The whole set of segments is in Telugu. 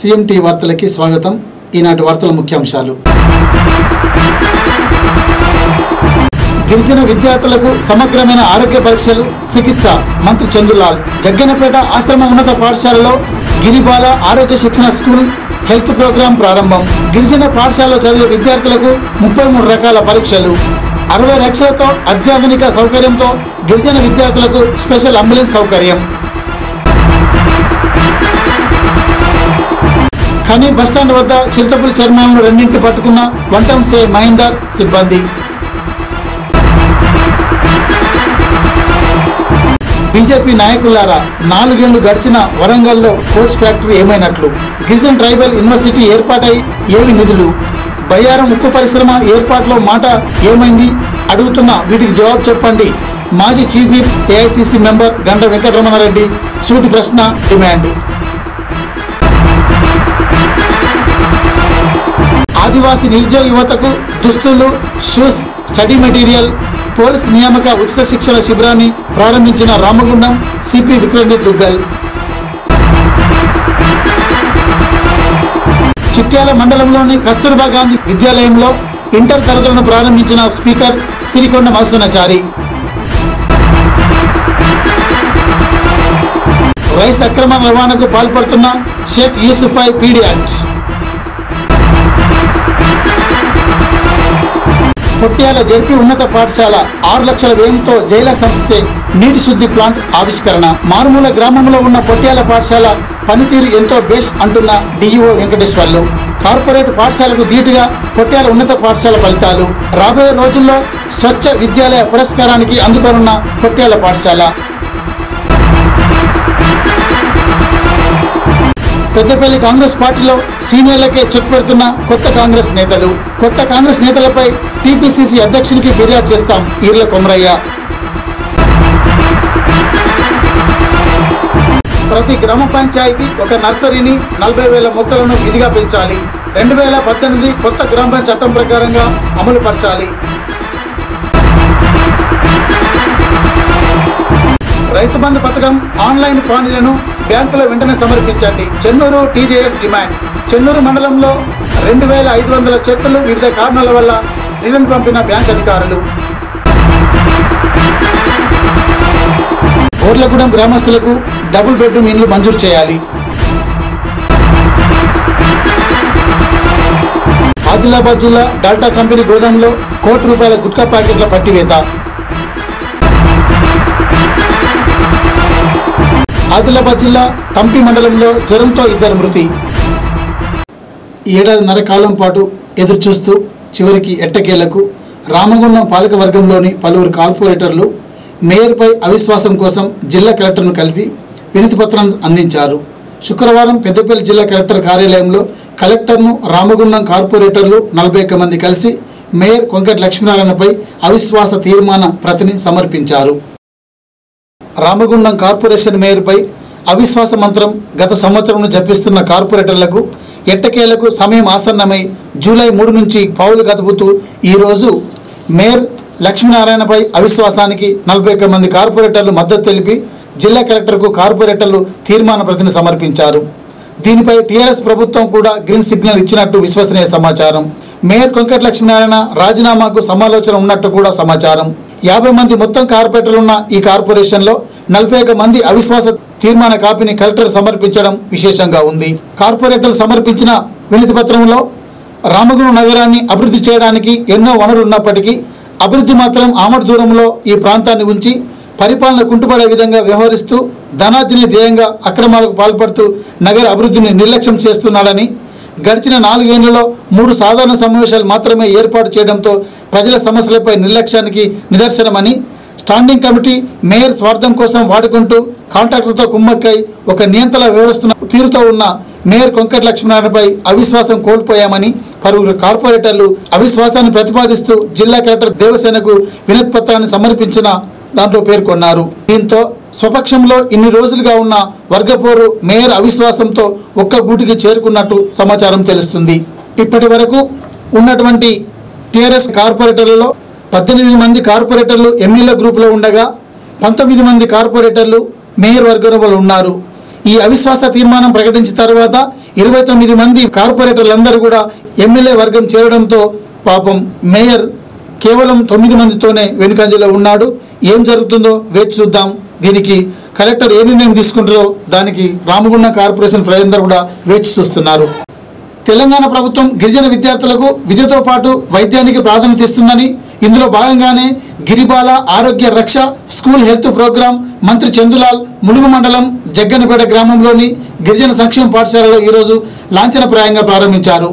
సిఎంటి వార్తలకి స్వాగతం ఈనాటి వార్తల ముఖ్యాంశాలు గిరిజన విద్యార్థులకు సమగ్రమైన ఆరోగ్య పరీక్షలు చికిత్స మంత్రి చందులాల్ జగ్గనపేట ఆశ్రమ ఉన్నత పాఠశాలలో గిరిబాల ఆరోగ్య శిక్షణ స్కూల్ హెల్త్ ప్రోగ్రాం ప్రారంభం గిరిజన పాఠశాలలో చదివే విద్యార్థులకు ముప్పై మూడు రకాల పరీక్షలు అరవై లక్షలతో అత్యాధునిక సౌకర్యంతో గిరిజన విద్యార్థులకు స్పెషల్ అంబులెన్స్ సౌకర్యం ఖని బస్టాండ్ వద్ద చిరుతపులి చర్మాలను రెండింటి పట్టుకున్న వంటం సే మహేందర్ సిబ్బంది బీజేపీ నాయకులారా నాలుగేళ్లు గడిచిన వరంగల్లో కోచ్ ఫ్యాక్టరీ ఏమైనట్లు గిరిజన్ ట్రైబల్ యూనివర్సిటీ ఏర్పాటై ఏవి నిధులు బయ్యారం ఉక్కు పరిశ్రమ ఏర్పాటులో మాట ఏమైంది అడుగుతున్న వీటికి జవాబు చెప్పండి మాజీ చీఫ్ విప్ ఏఐసిసి మెంబర్ గంట వెంకటరమణారెడ్డి సూటి ప్రశ్న డిమాండ్ ఆదివాసీ నిరుద్యోగ యువతకు దుస్తులు షూస్ స్టడీ మెటీరియల్ పోలీస్ నియామక ఉచిత శిక్షణ శిబిరాన్ని ప్రారంభించిన రామగుండం సిపి విక్రమి దుగ్గల్ చిట్యాల మండలంలోని కస్తూర్బా గాంధీ విద్యాలయంలో ఇంటర్ తరగతులను ప్రారంభించిన స్పీకర్ సిరికొండ మస్తునాచారి రైస్ అక్రమ రవాణాకు పాల్పడుతున్న షేక్ యూసుఫై పీడీ యాక్ట్ పొట్యాల జడ్పీ ఉన్నత పాఠశాల ఆరు లక్షల వ్యయంతో జైల సంస్థ నీటి శుద్ధి ప్లాంట్ ఆవిష్కరణ మారుమూల గ్రామంలో ఉన్న పొట్యాల పాఠశాల పనితీరు ఎంతో బెస్ట్ అంటున్న డిఈఓ వెంకటేశ్వర్లు కార్పొరేట్ పాఠశాలకు ధీటుగా పొట్యాల ఉన్నత పాఠశాల ఫలితాలు రాబోయే రోజుల్లో స్వచ్ఛ విద్యాలయ పురస్కారానికి అందుకోనున్న పొట్యాల పాఠశాల పెద్దపల్లి కాంగ్రెస్ పార్టీలో సీనియర్లకే చెక్ పెడుతున్న కొత్త కాంగ్రెస్ నేతలు కొత్త కాంగ్రెస్ నేతలపై టీపీసీసీ అధ్యక్షునికి ఫిర్యాదు చేస్తాం ఈర్ల కొమరయ్య ప్రతి గ్రామ పంచాయతీ ఒక నర్సరీని నలభై వేల మొక్కలను విధిగా పెంచాలి రెండు వేల పద్దెనిమిది కొత్త గ్రామ పంచాయతీ చట్టం ప్రకారంగా అమలు పరచాలి రైతు బంధు పథకం ఆన్లైన్ పానీలను బ్యాంకులో వెంటనే సమర్పించండి చెన్నూరు టీజేఎస్ డిమాండ్ చెన్నూరు మండలంలో రెండు వేల ఐదు వందల చెక్కులు వివిధ కారణాల వల్ల రిటర్న్ పంపిన బ్యాంక్ అధికారులు ఓర్లగూడెం గ్రామస్తులకు డబుల్ బెడ్రూమ్ ఇండ్లు మంజూరు చేయాలి ఆదిలాబాద్ జిల్లా డాల్టా కంపెనీ గోదాంలో కోటి రూపాయల గుట్కా ప్యాకెట్ల పట్టివేత ఆదిలాబాద్ జిల్లా తంపి మండలంలో జ్వరంతో ఇద్దరు మృతి ఏడాదిన్నర కాలం పాటు ఎదురు చూస్తూ చివరికి ఎట్టకేలకు రామగుండం పాలకవర్గంలోని పలువురు కార్పొరేటర్లు మేయర్పై అవిశ్వాసం కోసం జిల్లా కలెక్టర్ను కలిపి వినతి పత్రం అందించారు శుక్రవారం పెద్దపల్లి జిల్లా కలెక్టర్ కార్యాలయంలో కలెక్టర్ను రామగుండం కార్పొరేటర్లు నలభై ఒక్క మంది కలిసి మేయర్ కొంకటి లక్ష్మీనారాయణపై అవిశ్వాస తీర్మాన ప్రతిని సమర్పించారు రామగుండం కార్పొరేషన్ మేయర్పై అవిశ్వాస మంత్రం గత సంవత్సరం జపిస్తున్న కార్పొరేటర్లకు ఎట్టకేలకు సమయం ఆసన్నమై జూలై మూడు నుంచి పావులు కదుపుతూ ఈరోజు మేయర్ లక్ష్మీనారాయణపై అవిశ్వాసానికి నలభై ఒక్క మంది కార్పొరేటర్లు మద్దతు తెలిపి జిల్లా కలెక్టర్కు కార్పొరేటర్లు తీర్మాన ప్రతిని సమర్పించారు దీనిపై టీఆర్ఎస్ ప్రభుత్వం కూడా గ్రీన్ సిగ్నల్ ఇచ్చినట్టు విశ్వసనీయ సమాచారం మేయర్ కొంకటి లక్ష్మీనారాయణ రాజీనామాకు సమాలోచన ఉన్నట్టు కూడా సమాచారం యాభై మంది మొత్తం కార్పొరేటర్లు ఉన్న ఈ కార్పొరేషన్లో నలభై ఒక్క మంది అవిశ్వాస తీర్మాన కాపీని కలెక్టర్ సమర్పించడం విశేషంగా ఉంది కార్పొరేటర్లు సమర్పించిన వినతి పత్రంలో రామగుండం నగరాన్ని అభివృద్ధి చేయడానికి ఎన్నో వనరులు ఉన్నప్పటికీ అభివృద్ధి మాత్రం ఆమడు దూరంలో ఈ ప్రాంతాన్ని ఉంచి పరిపాలన కుంటుపడే విధంగా వ్యవహరిస్తూ ధనార్జన ధ్యేయంగా అక్రమాలకు పాల్పడుతూ నగర అభివృద్ధిని నిర్లక్ష్యం చేస్తున్నాడని గడిచిన నాలుగేళ్లలో మూడు సాధారణ సమావేశాలు మాత్రమే ఏర్పాటు చేయడంతో ప్రజల సమస్యలపై నిర్లక్ష్యానికి నిదర్శనమని స్టాండింగ్ కమిటీ మేయర్ స్వార్థం కోసం వాడుకుంటూ కాంట్రాక్టర్తో కుమ్మక్కై ఒక నియంత్రణ వ్యవహరిస్తున్న తీరుతో ఉన్న మేయర్ కొంకటి లక్ష్మీనారాయణపై అవిశ్వాసం కోల్పోయామని పలువురు కార్పొరేటర్లు అవిశ్వాసాన్ని ప్రతిపాదిస్తూ జిల్లా కలెక్టర్ దేవసేనకు వినతి పత్రాన్ని సమర్పించిన దాంట్లో పేర్కొన్నారు దీంతో స్వపక్షంలో ఇన్ని రోజులుగా ఉన్న వర్గపోరు మేయర్ అవిశ్వాసంతో ఒక్క గూటికి చేరుకున్నట్టు సమాచారం తెలుస్తుంది ఇప్పటి వరకు ఉన్నటువంటి టీఆర్ఎస్ కార్పొరేటర్లలో పద్దెనిమిది మంది కార్పొరేటర్లు ఎమ్మెల్యే గ్రూపులో ఉండగా పంతొమ్మిది మంది కార్పొరేటర్లు మేయర్ వర్గంలో ఉన్నారు ఈ అవిశ్వాస తీర్మానం ప్రకటించిన తర్వాత ఇరవై తొమ్మిది మంది కార్పొరేటర్లందరూ కూడా ఎమ్మెల్యే వర్గం చేరడంతో పాపం మేయర్ కేవలం తొమ్మిది మందితోనే వెనుకంజలో ఉన్నాడు ఏం జరుగుతుందో వేచి చూద్దాం దీనికి కలెక్టర్ ఏ నిర్ణయం తీసుకుంటుందో దానికి రామగుండం కార్పొరేషన్ ప్రజలందరూ కూడా వేచి చూస్తున్నారు తెలంగాణ ప్రభుత్వం గిరిజన విద్యార్థులకు విద్యతో పాటు వైద్యానికి ప్రాధాన్యత ఇస్తుందని ఇందులో భాగంగానే గిరిబాల ఆరోగ్య రక్ష స్కూల్ హెల్త్ ప్రోగ్రాం మంత్రి చందులాల్ ములుగు మండలం జగ్గనపేట గ్రామంలోని గిరిజన సంక్షేమ పాఠశాలలో ఈరోజు లాంఛనప్రాయంగా ప్రారంభించారు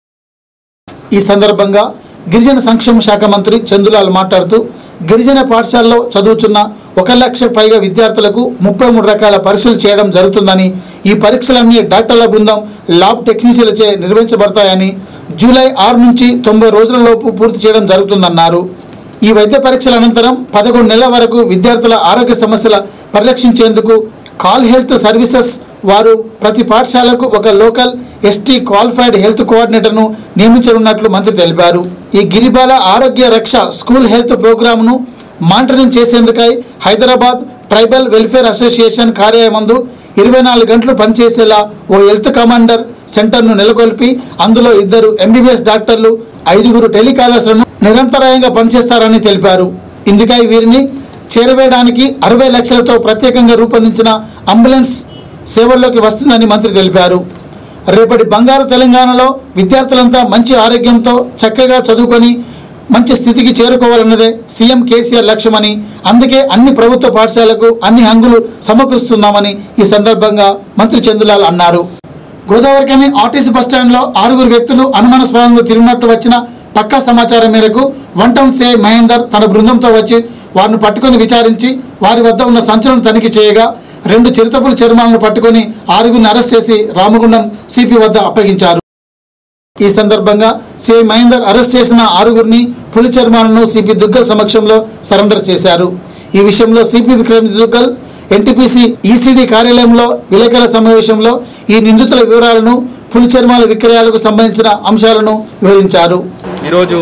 ఈ సందర్భంగా గిరిజన సంక్షేమ శాఖ మంత్రి చందులాల్ మాట్లాడుతూ గిరిజన పాఠశాలలో చదువుతున్న ఒక లక్ష పైగా విద్యార్థులకు ముప్పై మూడు రకాల పరీక్షలు చేయడం జరుగుతుందని ఈ పరీక్షలన్నీ డాక్టర్ల బృందం ల్యాబ్ టెక్నీషియన్లచే నిర్వహించబడతాయని జూలై ఆరు నుంచి తొంభై రోజుల లోపు పూర్తి చేయడం జరుగుతుందన్నారు ఈ వైద్య పరీక్షల అనంతరం పదకొండు నెలల వరకు విద్యార్థుల ఆరోగ్య సమస్యల పరిరక్షించేందుకు కాల్ హెల్త్ సర్వీసెస్ వారు ప్రతి పాఠశాలకు ఒక లోకల్ ఎస్టీ క్వాలిఫైడ్ హెల్త్ కోఆర్డినేటర్ను నియమించనున్నట్లు మంత్రి తెలిపారు ఈ గిరిబాల ఆరోగ్య రక్ష స్కూల్ హెల్త్ ప్రోగ్రామ్ను మానిటరింగ్ చేసేందుకై హైదరాబాద్ ట్రైబల్ వెల్ఫేర్ అసోసియేషన్ కార్యాలయం ముందు ఇరవై నాలుగు గంటలు పనిచేసేలా ఓ హెల్త్ కమాండర్ సెంటర్ను నెలకొల్పి అందులో ఇద్దరు ఎంబీబీఎస్ డాక్టర్లు ఐదుగురు టెలికాలర్స్లను నిరంతరాయంగా పనిచేస్తారని తెలిపారు ఇందుకై వీరిని చేరవేయడానికి అరవై లక్షలతో ప్రత్యేకంగా రూపొందించిన అంబులెన్స్ సేవల్లోకి వస్తుందని మంత్రి తెలిపారు రేపటి బంగారు తెలంగాణలో విద్యార్థులంతా మంచి ఆరోగ్యంతో చక్కగా చదువుకొని మంచి స్థితికి చేరుకోవాలన్నదే సీఎం కేసీఆర్ లక్ష్యమని అందుకే అన్ని ప్రభుత్వ పాఠశాలకు అన్ని హంగులు సమకూరుస్తున్నామని ఈ సందర్భంగా మంత్రి చందులాల్ అన్నారు గోదావరికని ఆర్టీసీ బస్టాండ్లో ఆరుగురు వ్యక్తులు అనుమానాస్పదంగా తిరిగినట్టు వచ్చిన పక్కా సమాచారం మేరకు వన్ టౌన్ సిఐ మహేందర్ తన బృందంతో వచ్చి వారిని పట్టుకొని విచారించి వారి వద్ద ఉన్న సంచులను తనిఖీ చేయగా రెండు చిరుతపుల చర్మాలను పట్టుకొని ఆరుగురిని అరెస్ట్ చేసి రామగుండం సిపి వద్ద అప్పగించారు ఈ సందర్భంగా సిఐ మహేందర్ అరెస్ట్ చేసిన ఆరుగురిని పులి చర్మాలను సిపి దుగ్గల్ సమక్షంలో సరెండర్ చేశారు ఈ విషయంలో CP Vikram Duggal NTPC ECD కార్యాలయంలో విలేకరుల సమావేశంలో ఈ నిందితుల వివరాలను పులి చర్మాల విక్రయాలకు సంబంధించిన అంశాలను వివరించారు ఈరోజు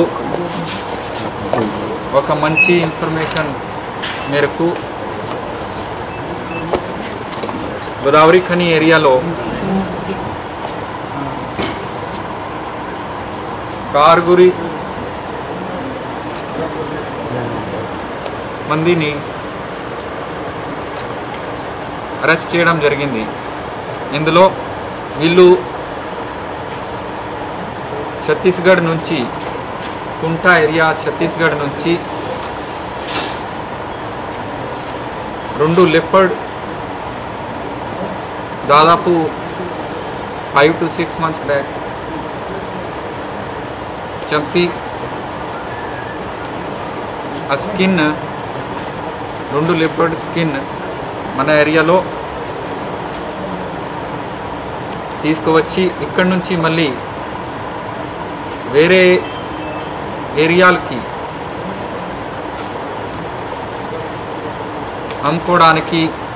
ఒక మంచి ఇన్ఫర్మేషన్ మేరకు గోదావరి ఖని ఏరియాలో కారుగురి మందిని అరెస్ట్ చేయడం జరిగింది ఇందులో వీళ్ళు ఛత్తీస్గఢ్ నుంచి కుంటా ఏరియా ఛత్తీస్గఢ్ నుంచి రెండు లెపర్డ్ దాదాపు five to six months back చంపి ఆ స్కిన్ రెండు లెపర్డ్ స్కిన్ మన ఏరియాలో తీసుకువచ్చి ఇక్కడి నుంచి మళ్ళీ వేరే ఏరియాలకి అమ్ముకోవడానికి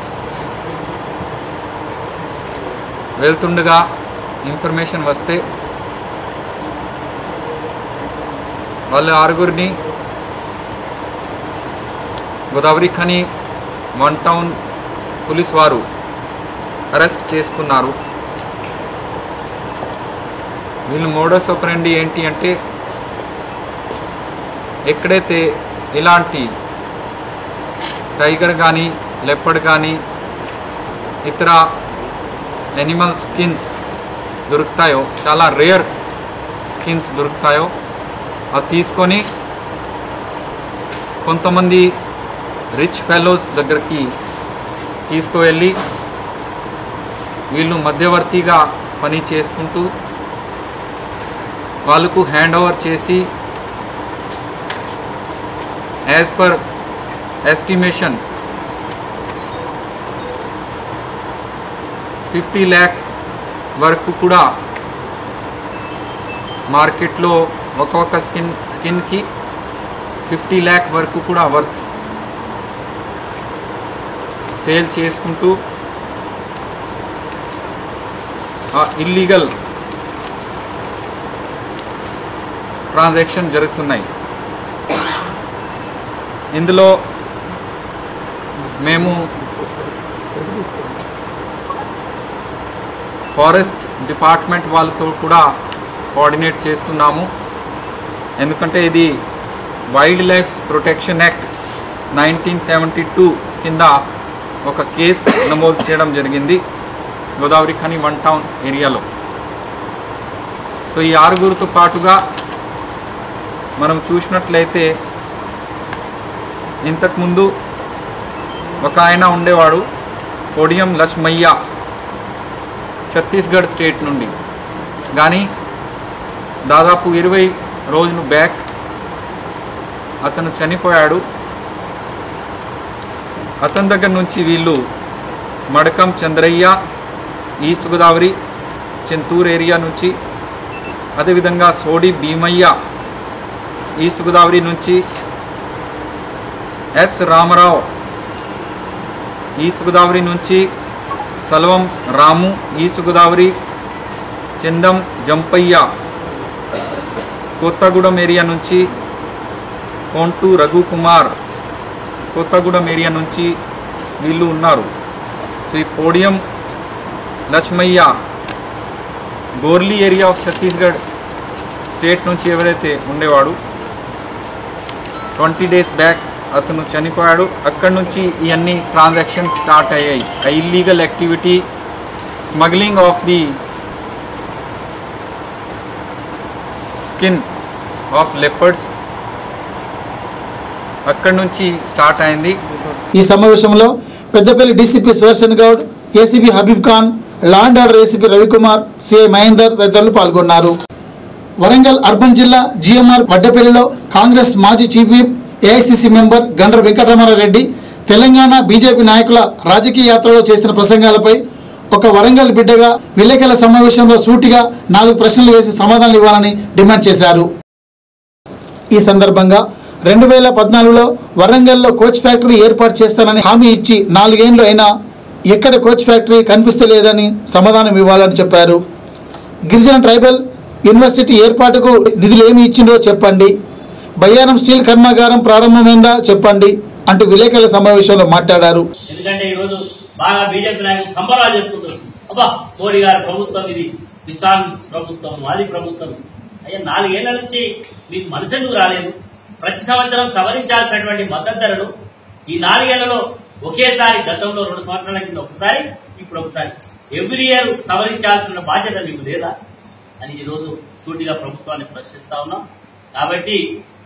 వెళ్తుండగా ఇన్ఫర్మేషన్ వస్తే వాళ్ళ ఆరుగురిని Godavarikhani one town police వారు అరెస్ట్ చేసుకున్నారు వీళ్ళు మోడస్ ఆపరండి ఏంటి అంటే ఎక్కడైతే ఇలాంటి టైగర్ కానీ లెపర్డ్ కానీ ఇతర ఎనిమల్ స్కిన్స్ దొరుకుతాయో చాలా రేర్ స్కిన్స్ దొరుకుతాయో అవి తీసుకొని కొంతమంది రిచ్ ఫెలోస్ దగ్గరికి తీసుకువెళ్ళి వీళ్ళు మధ్యవర్తిగా పని చేసుకుంటూ వాళ్ళకు హ్యాండ్ ఓవర్ చేసి as per estimation fifty lakh వరకు కూడా మార్కెట్లో ఒక్కొక్క స్కిన్ స్కిన్కి ఫిఫ్టీ ల్యాక్ వరకు కూడా వర్త్ సేల్ చేసుకుంటూ ఇల్లీగల్ ట్రాన్సాక్షన్ జరుగుతున్నాయి ఇందులో మేము ఫారెస్ట్ డిపార్ట్మెంట్ వాళ్ళతో కూడా కోఆర్డినేట్ చేస్తున్నాము ఎందుకంటే ఇది wildlife protection act nineteen seventy two కింద ఒక కేసు నమోదు చేయడం జరిగింది గోదావరి ఖని వన్ టౌన్ ఏరియాలో సో ఈ ఆరుగురితో పాటుగా మనం చూసినట్లయితే ఇంతకుముందు ఒక ఆయన ఉండేవాడు పొడియం లక్ష్మయ్య ఛత్తీస్గఢ్ స్టేట్ నుండి కానీ దాదాపు ఇరవై రోజులు బ్యాక్ అతను చనిపోయాడు అతని దగ్గర నుంచి వీళ్ళు మడకం చంద్రయ్య ఈస్ట్ గోదావరి చెంతూరు ఏరియా నుంచి అదేవిధంగా సోడి భీమయ్య ఈస్ట్ గోదావరి నుంచి ఎస్ రామారావు ఈస్ట్ గోదావరి నుంచి సల్వం రాము ఈస్ట్ గోదావరి చందం జంపయ్య కొత్తగూడెం ఏరియా నుంచి కొంటూ రఘుకుమార్ కొత్తగూడెం ఏరియా నుంచి వీళ్ళు ఉన్నారు సో ఈ Podiyam Lakshmayya Gorli area of Chhattisgarh state నుంచి ఎవరైతే ఉండేవాడు ట్వంటీ డేస్ బ్యాక్ అతను చనిపోయాడు అక్కడి నుంచి ఇవన్నీ ట్రాన్సాక్షన్స్ స్టార్ట్ అయ్యాయి illegal activity smuggling of the skin of leopards అక్కడి నుంచి స్టార్ట్ అయింది ఈ సమావేశంలో Peddapalli DCP Sudarshan Goud ACB Habib Khan law and order ACP Ravikumar CI Mahender తదితరులు పాల్గొన్నారు వరంగల్ అర్బన్ జిల్లా జిఎంఆర్ వడ్డపల్లిలో కాంగ్రెస్ మాజీ chief whip AICC member Gandra Venkataramanareddy Telangana BJP నాయకుల రాజకీయ యాత్రలో చేసిన ప్రసంగాలపై ఒక వరంగల్ బిడ్డగా విలేకరుల సమావేశంలో సూటిగా నాలుగు ప్రశ్నలు వేసి సమాధానాలు ఇవ్వాలని డిమాండ్ చేశారు ఈ సందర్భంగా రెండు వేల పద్నాలుగులో వరంగల్లో కోచ్ ఫ్యాక్టరీ ఏర్పాటు చేస్తానని హామీ ఇచ్చి నాలుగేండ్లు అయినా ఎక్కడ కోచ్ ఫ్యాక్టరీ కనిపిస్తలేదని సమాధానం ఇవ్వాలని చెప్పారు గిరిజన ట్రైబల్ యూనివర్సిటీ ఏర్పాటుకు నిధులు ఏమి ఇచ్చిండో చెప్పండి బయ్యారం స్టీల్ కర్మాగారం ప్రారంభమైందా చెప్పండి అంటూ విలేకరుల సమావేశంలో మాట్లాడారు ఎందుకంటే ఈరోజు బాగా బీజేపీ నాయకులు సంబరాలు చేసుకుంటారు అబ్బా మోడీ గారి ప్రభుత్వం ఇది కిసాన్ ప్రభుత్వం మాది ప్రభుత్వం అయ్యా నాలుగేళ్ల నుంచి మీకు మనసెందుకు రాలేదు ప్రతి సంవత్సరం సవరించాల్సినటువంటి మద్దతు ధరలు ఈ నాలుగేళ్లలో ఒకేసారి గతంలో రెండు సంవత్సరాల కింద ఒకసారి ఇప్పుడు ఒకసారి ఎవ్రీ ఇయర్ సవరించాల్సిన బాధ్యత మీకు లేదా అని ఈరోజు సూటిగా ప్రభుత్వాన్ని ప్రశ్నిస్తా ఉన్నాం కాబట్టి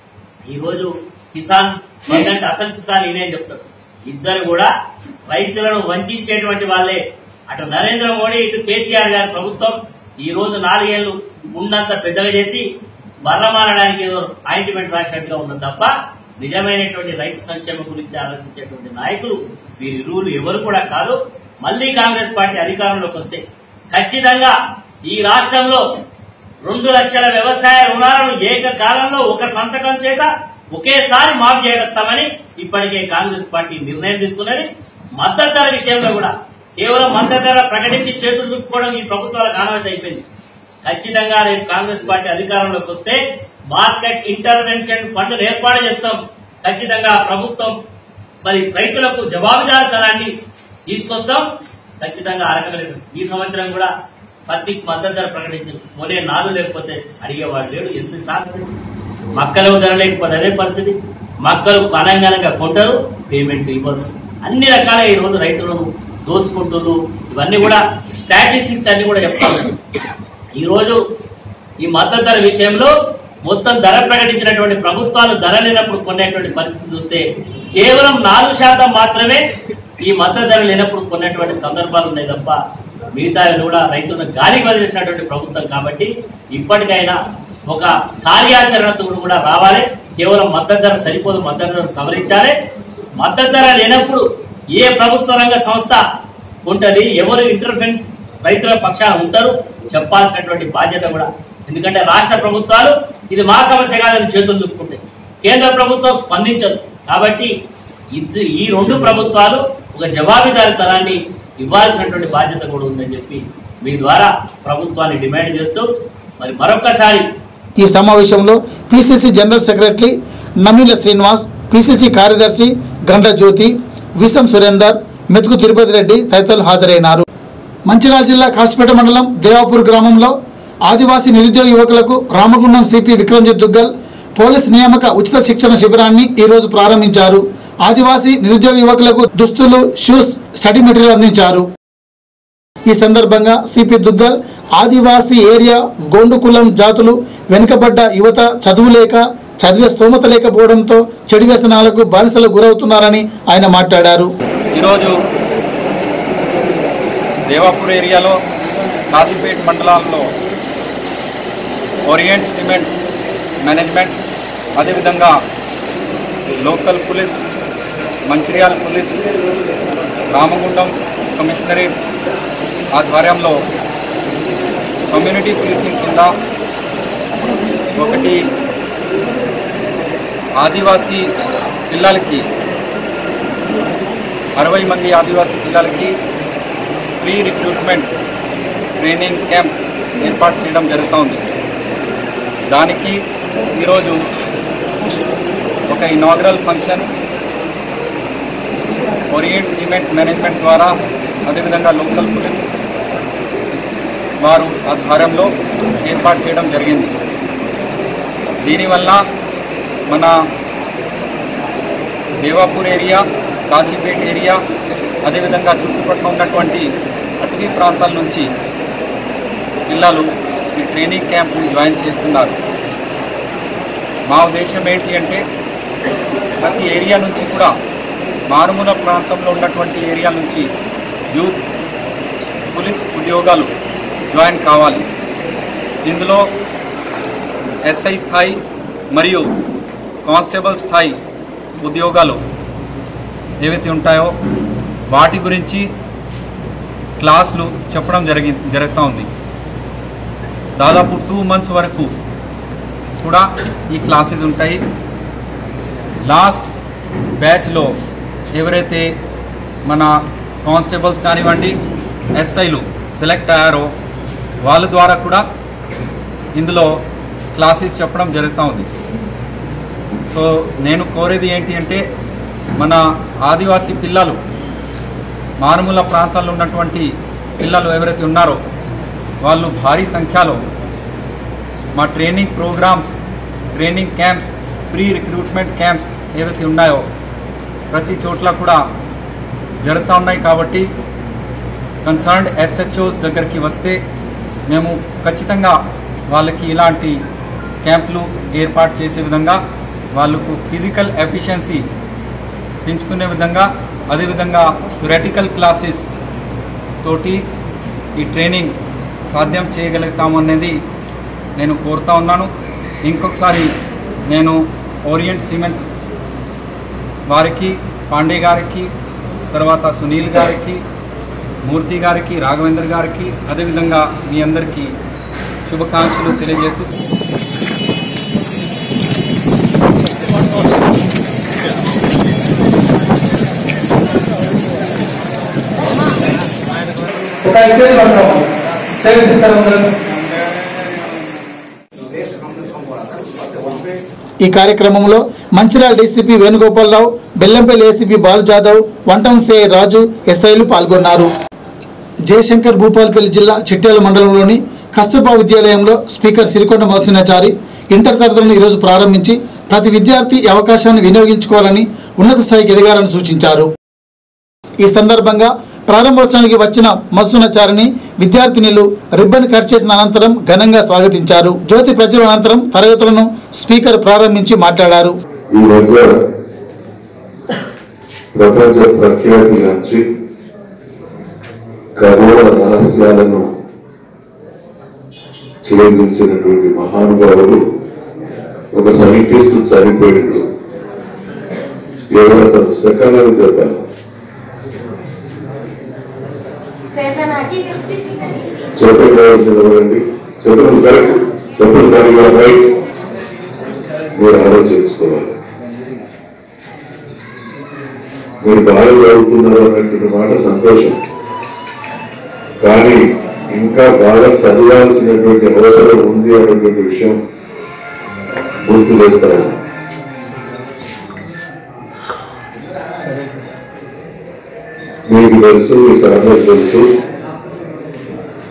ఈరోజు కిసాన్ ఏంటంటే అసలు కిసాన్ ఈయనే చెప్తారు ఇద్దరు కూడా రైతులను వంచేటువంటి వాళ్ళే అటు నరేంద్ర మోడీ ఇటు కేసీఆర్ గారి ప్రభుత్వం ఈ రోజు నాలుగేళ్లు ఉన్నంత పెద్దగా చేసి బర్రమారడానికి ఏదో ఆయింట్మెంట్ రాసినట్టుగా ఉన్నది తప్ప నిజమైనటువంటి రైతు సంక్షేమం గురించి ఆలోచించేటువంటి నాయకులు వీరిరువులు ఎవరు కూడా కాదు మళ్ళీ కాంగ్రెస్ పార్టీ అధికారంలోకి వస్తే ఖచ్చితంగా ఈ రాష్ట్రంలో రెండు లక్షల వ్యవసాయ రుణాలను ఏకకాలంలో ఒక సంతకం చేత ఒకేసారి మాఫ్ చేస్తామని ఇప్పటికే కాంగ్రెస్ పార్టీ నిర్ణయం తీసుకున్నది మద్దతు ధర విషయంలో కూడా కేవలం మద్దతు ధర ప్రకటించి చేతులు చుట్టుకోవడం ఈ ప్రభుత్వాలకు ఆనవాయితీ అయిపోయింది ఖచ్చితంగా రేపు కాంగ్రెస్ పార్టీ అధికారంలోకి వస్తే మార్కెట్ ఇంటర్వెన్షన్ ఫండ్ ఏర్పాటు చేస్తాం ఖచ్చితంగా ప్రభుత్వం మరి రైతులకు జవాబుదారితనాన్ని తీసుకొస్తాం ఖచ్చితంగా అరకలేదు ఈ సంవత్సరం కూడా పత్తికి మద్దతు ధర ప్రకటించింది మొనే నాదు లేకపోతే అడిగేవాడు లేడు ఎందుకు సాధ్యం మక్కలు ధర లేకపోతే అదే పరిస్థితి మక్కలు అనంగనంగా కొంటారు పేమెంట్ ఇవ్వరు అన్ని రకాల ఈ రోజు రైతులను దోసుకుంటున్నారు ఇవన్నీ కూడా స్టాటిస్టిక్స్ అన్ని కూడా చెప్తాను ఈ రోజు ఈ మద్దతు ధర విషయంలో మొత్తం ధర ప్రకటించినటువంటి ప్రభుత్వాలు ధర లేనప్పుడు కొనేటువంటి పరిస్థితి చూస్తే కేవలం నాలుగు శాతం మాత్రమే ఈ మద్దతు ధర లేనప్పుడు కొనేటువంటి సందర్భాలు ఉన్నాయి తప్ప మిగతా కూడా రైతులను గాలికి వదిలేసినటువంటి ప్రభుత్వం కాబట్టి ఇప్పటికైనా ఒక కార్యాచరణతో కూడా రావాలి కేవలం మద్దతు ధర సరిపోదు మద్దతు ధర సవరించాలి మద్దతు ధర లేనప్పుడు ఏ ప్రభుత్వ రంగ సంస్థ ఉంటది ఎవరు ఇంటర్ఫెన్ రైతుల పక్షాన ఉంటారు చెప్పాల్సినటువంటి బాధ్యత కూడా ఎందుకంటే రాష్ట్ర ప్రభుత్వాలు ఇది మా సమస్య కాదని చేతులు దుక్కుంటాయి కేంద్ర ప్రభుత్వం స్పందించదు కాబట్టి ఇది ఈ రెండు ప్రభుత్వాలు ఒక జవాబుదారితనాన్ని ఇవ్వాల్సినటువంటి బాధ్యత కూడా ఉందని చెప్పి మీ ద్వారా ప్రభుత్వాన్ని డిమాండ్ చేస్తూ మరి మరొకసారి ఈ సమావేశంలో PCC general secretary Namila Srinivas PCC కార్యదర్శి గండ్ర జ్యోతి విసం సురేందర్ మెతుకు తిరుపతి రెడ్డి తదితరులు హాజరైనారు మంచిర్యాల జిల్లా కాసిపేట మండలం దేవాపూర్ గ్రామంలో ఆదివాసీ నిరుద్యోగ యువకులకు రామగుండం సిపి విక్రమ్జిత్ దుగ్గల్ పోలీస్ నియామక ఉచిత శిక్షణ శిబిరాన్ని ఈరోజు ప్రారంభించారు ఆదివాసీ నిరుద్యోగ యువకులకు దుస్తులు షూస్ స్టడీ మెటీరియల్ అందించారు ఈ సందర్భంగా సిపి దుగ్గల్ ఆదివాసీ ఏరియా గోండు కులం జాతులు వెనుకబడ్డ యువత చదువు లేక చదివే స్తోమత లేకపోవడంతో చెడు వ్యసనాలకు బానిసలకు గురవుతున్నారని ఆయన మాట్లాడారు ఈరోజు దేవాపూర్ ఏరియాలో కాశీపేట్ మండలాల్లో ఓరియంట్ సిమెంట్ మేనేజ్మెంట్ అదేవిధంగా local police Mancherial police Ramagundam commissionerate ఆధ్వర్యంలో కమ్యూనిటీ పోలీసింగ్ కింద ఒకటి ఆదివాసీ పిల్లలకి అరవై మంది ఆదివాసీ పిల్లలకి ప్రీ రిక్రూట్మెంట్ ట్రైనింగ్ క్యాంప్ ఏర్పాటు చేయడం జరుగుతోంది దానికి ఈరోజు ఒక inaugural function Orient cement management ద్వారా అదేవిధంగా లోకల్ పోలీస్ వారు ఆధ్వర్యంలో ఏర్పాటు చేయడం జరిగింది దీనివల్ల మన దేవాపూర్ ఏరియా కాశీపేట్ ఏరియా అదేవిధంగా చుట్టుపక్కల ఉన్నటువంటి అటవీ ప్రాంతాల నుంచి పిల్లలు ఈ ట్రైనింగ్ క్యాంప్ని జాయిన్ చేస్తున్నారు మా ఉద్దేశం ఏంటి అంటే ప్రతి ఏరియా నుంచి కూడా మారుమూల ప్రాంతంలో ఉన్నటువంటి ఏరియా నుంచి యూత్ పోలీస్ ఉద్యోగాలు జాయిన్ కావాలి ఇందులో ఎస్ఐ స్థాయి మరియు కానిస్టేబుల్ స్థాయి ఉద్యోగాలు ఏవైతే ఉంటాయో వాటి గురించి క్లాసులు చెప్పడం జరిగి జరుగుతూ ఉంది దాదాపు టూ మంత్స్ వరకు కూడా ఈ క్లాసెస్ ఉంటాయి లాస్ట్ బ్యాచ్లో ఎవరైతే మన కానిస్టేబుల్స్ కానివ్వండి ఎస్ఐలు సెలెక్ట్ అయ్యారో వాళ్ళ ద్వారా కూడా ఇందులో క్లాసెస్ చెప్పడం జరుగుతూ ఉంది సో నేను కోరేది ఏంటి అంటే మన ఆదివాసీ పిల్లలు మారుమూల ప్రాంతాల్లో ఉన్నటువంటి పిల్లలు ఎవరైతే ఉన్నారో వాళ్ళు భారీ సంఖ్యలో మా training programmes training camps pre recruitment camps ఏవైతే ఉన్నాయో ప్రతి చోట్ల కూడా జరుగుతూ ఉన్నాయి కాబట్టి కన్సర్న్డ్ ఎస్హెచ్ఓస్ దగ్గరికి వస్తే మేము ఖచ్చితంగా వాళ్ళకి ఇలాంటి క్యాంపులు ఏర్పాటు చేసే విధంగా వాళ్ళకు ఫిజికల్ ఎఫిషియన్సీ పెంచుకునే విధంగా అదేవిధంగా థియరటికల్ క్లాసెస్ తోటి ఈ ట్రైనింగ్ సాధ్యం చేయగలుగుతామనేది నేను కోరుతా ఉన్నాను ఇంకొకసారి నేను ఓరియంట్ సిమెంట్ వారికి పాండే గారికి తర్వాత సునీల్ గారికి మూర్తి గారికి రాఘవేంద్ర గారికి అదేవిధంగా మీ అందరికీ శుభాకాంక్షలు తెలియజేస్తూ ఒక ఎక్సైజ్ పడతాం చైర్ ఇస్తారు అందరూ ఈ కార్యక్రమంలో Mancherial DCP Venugopalarao Bellampalli ACP Balu Jadhav one town CI Raju ఎస్ఐలు పాల్గొన్నారు జయశంకర్ భూపాలపల్లి జిల్లా చిట్యాల మండలంలోని కస్తూర్బా విద్యాలయంలో స్పీకర్ సిరికొండ మోసినాచారి ఇంటర్ తరగతులను ఈరోజు ప్రారంభించి ప్రతి విద్యార్థి ఈ అవకాశాన్ని వినియోగించుకోవాలని ఉన్నత స్థాయికి ఎదగాలని సూచించారు ఈ సందర్భంగా ప్రారంభోత్సవానికి వచ్చిన మత్స్సునాచారిని విద్యార్థినిలు రిబ్బన్ కట్ చేసిన అనంతరం ఘనంగా స్వాగతించారు జ్యోతి ప్రచురణ అనంతరం తరగతులను స్పీకర్ ప్రారంభించి మాట్లాడారు ఈ మధ్య ప్రపంచ ప్రఖ్యాతిగాంచి ఖగోళ రహస్యాలను ఛేదించినటువంటి మహానుభావులు ఒక సైంటిస్ట్ చనిపోయిండు ఎవరో అతను సెకండ్ చెప్పారు Stefan Haji. చెప్పండి ఎవరు చదవండి చెప్పండి కరెక్ట్ చెప్పండి కరెక్ట్ రైట్ మీరు ఆలోచించుకోవాలి మీరు బాగా చదువుతున్నారు అన్నటువంటి మాట సంతోషం కానీ ఇంకా బాగా చదవాల్సినటువంటి అవసరం ఉంది అన్నటువంటి విషయం గుర్తు చేస్తాను మీకు తెలుసు మీ సార్లకు తెలుసు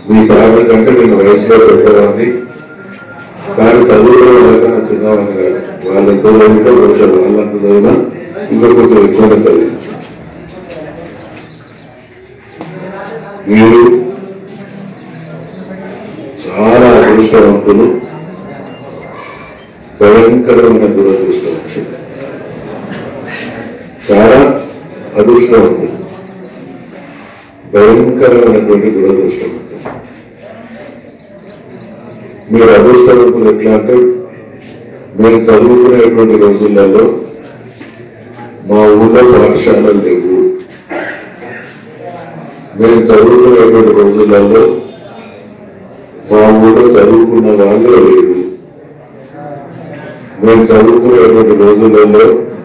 మీ సార్ కంటే నేను వయసులో పెద్దవాడిని కానీ చదువులో వాళ్ళకన్నా చిన్నవాడిని కాదు వాళ్ళు ఎంత చదివితే బహుశా వాళ్ళంత చదివినా ఇంకా కొంచెం ఎక్కువగా చదివి మీరు చాలా అదృష్టవంతులు భయంకరమైన దురదృష్టవంతులు చాలా అదృష్టవంతులు భయంకరమైనటువంటి దురదృష్టవంతులు మీరు అదృష్టవంతులు ఎట్లా అంటే మేము చదువుకునేటువంటి రోజులలో మా ఊళ్ళో పాఠశాలలు లేవు మేము చదువుకునేటువంటి రోజులలో మా ఊళ్ళో చదువుకున్న వాళ్ళే లేరు మేము చదువుకునేటువంటి రోజులలో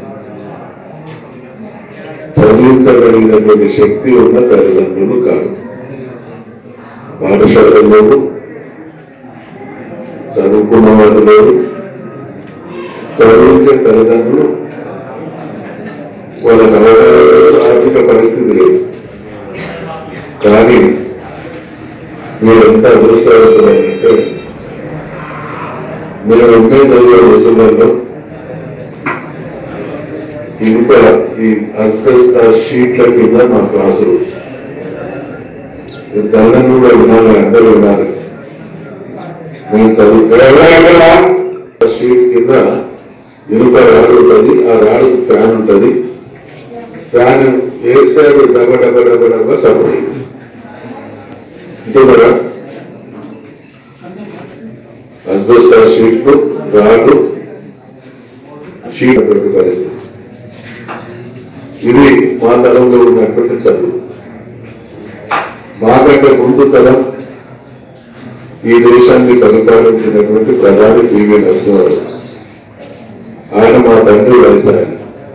చదివించగలిగినటువంటి శక్తి ఉన్న తల్లిదండ్రులు కాదు పాఠశాలల్లో చదువుకున్న వాళ్ళు లేరు చదివించే తల్లిదండ్రులు వాళ్ళకి అవగాహన ఆర్థిక పరిస్థితి లేదు కానీ మీరెంత అదృష్టవంతులంటే మేము ఎంఏ చదివే రోజులలో ఇనుప ఈ అస్బెస్ట్ షీట్ల కింద మా క్లాసులు మీరు తల్లిదండ్రులు కూడా వినాలి అందరూ వినాలి నేను చదువు షీట్ కింద ఇనుప రాడు ఉంటుంది ఆ రాడుకి ఫ్యాన్ ఉంటుంది ఫ్యాన్ వేస్తే అవి డబ్బ డబ్బ డబ్బ డబ్బ సపోర్ట్ అవుతుంది అంతే కదా అస్బెస్టార్ షీట్ రాడు షీట్ అటువంటి పరిస్థితి ఇది మా తరంలో ఉన్నటువంటి చదువు మాకంటే ముందు తరం ఈ దేశాన్ని పరిపాలించినటువంటి ప్రధాని పివి నరసింహారావు ఆయన మా తండ్రి వయసు ఆయన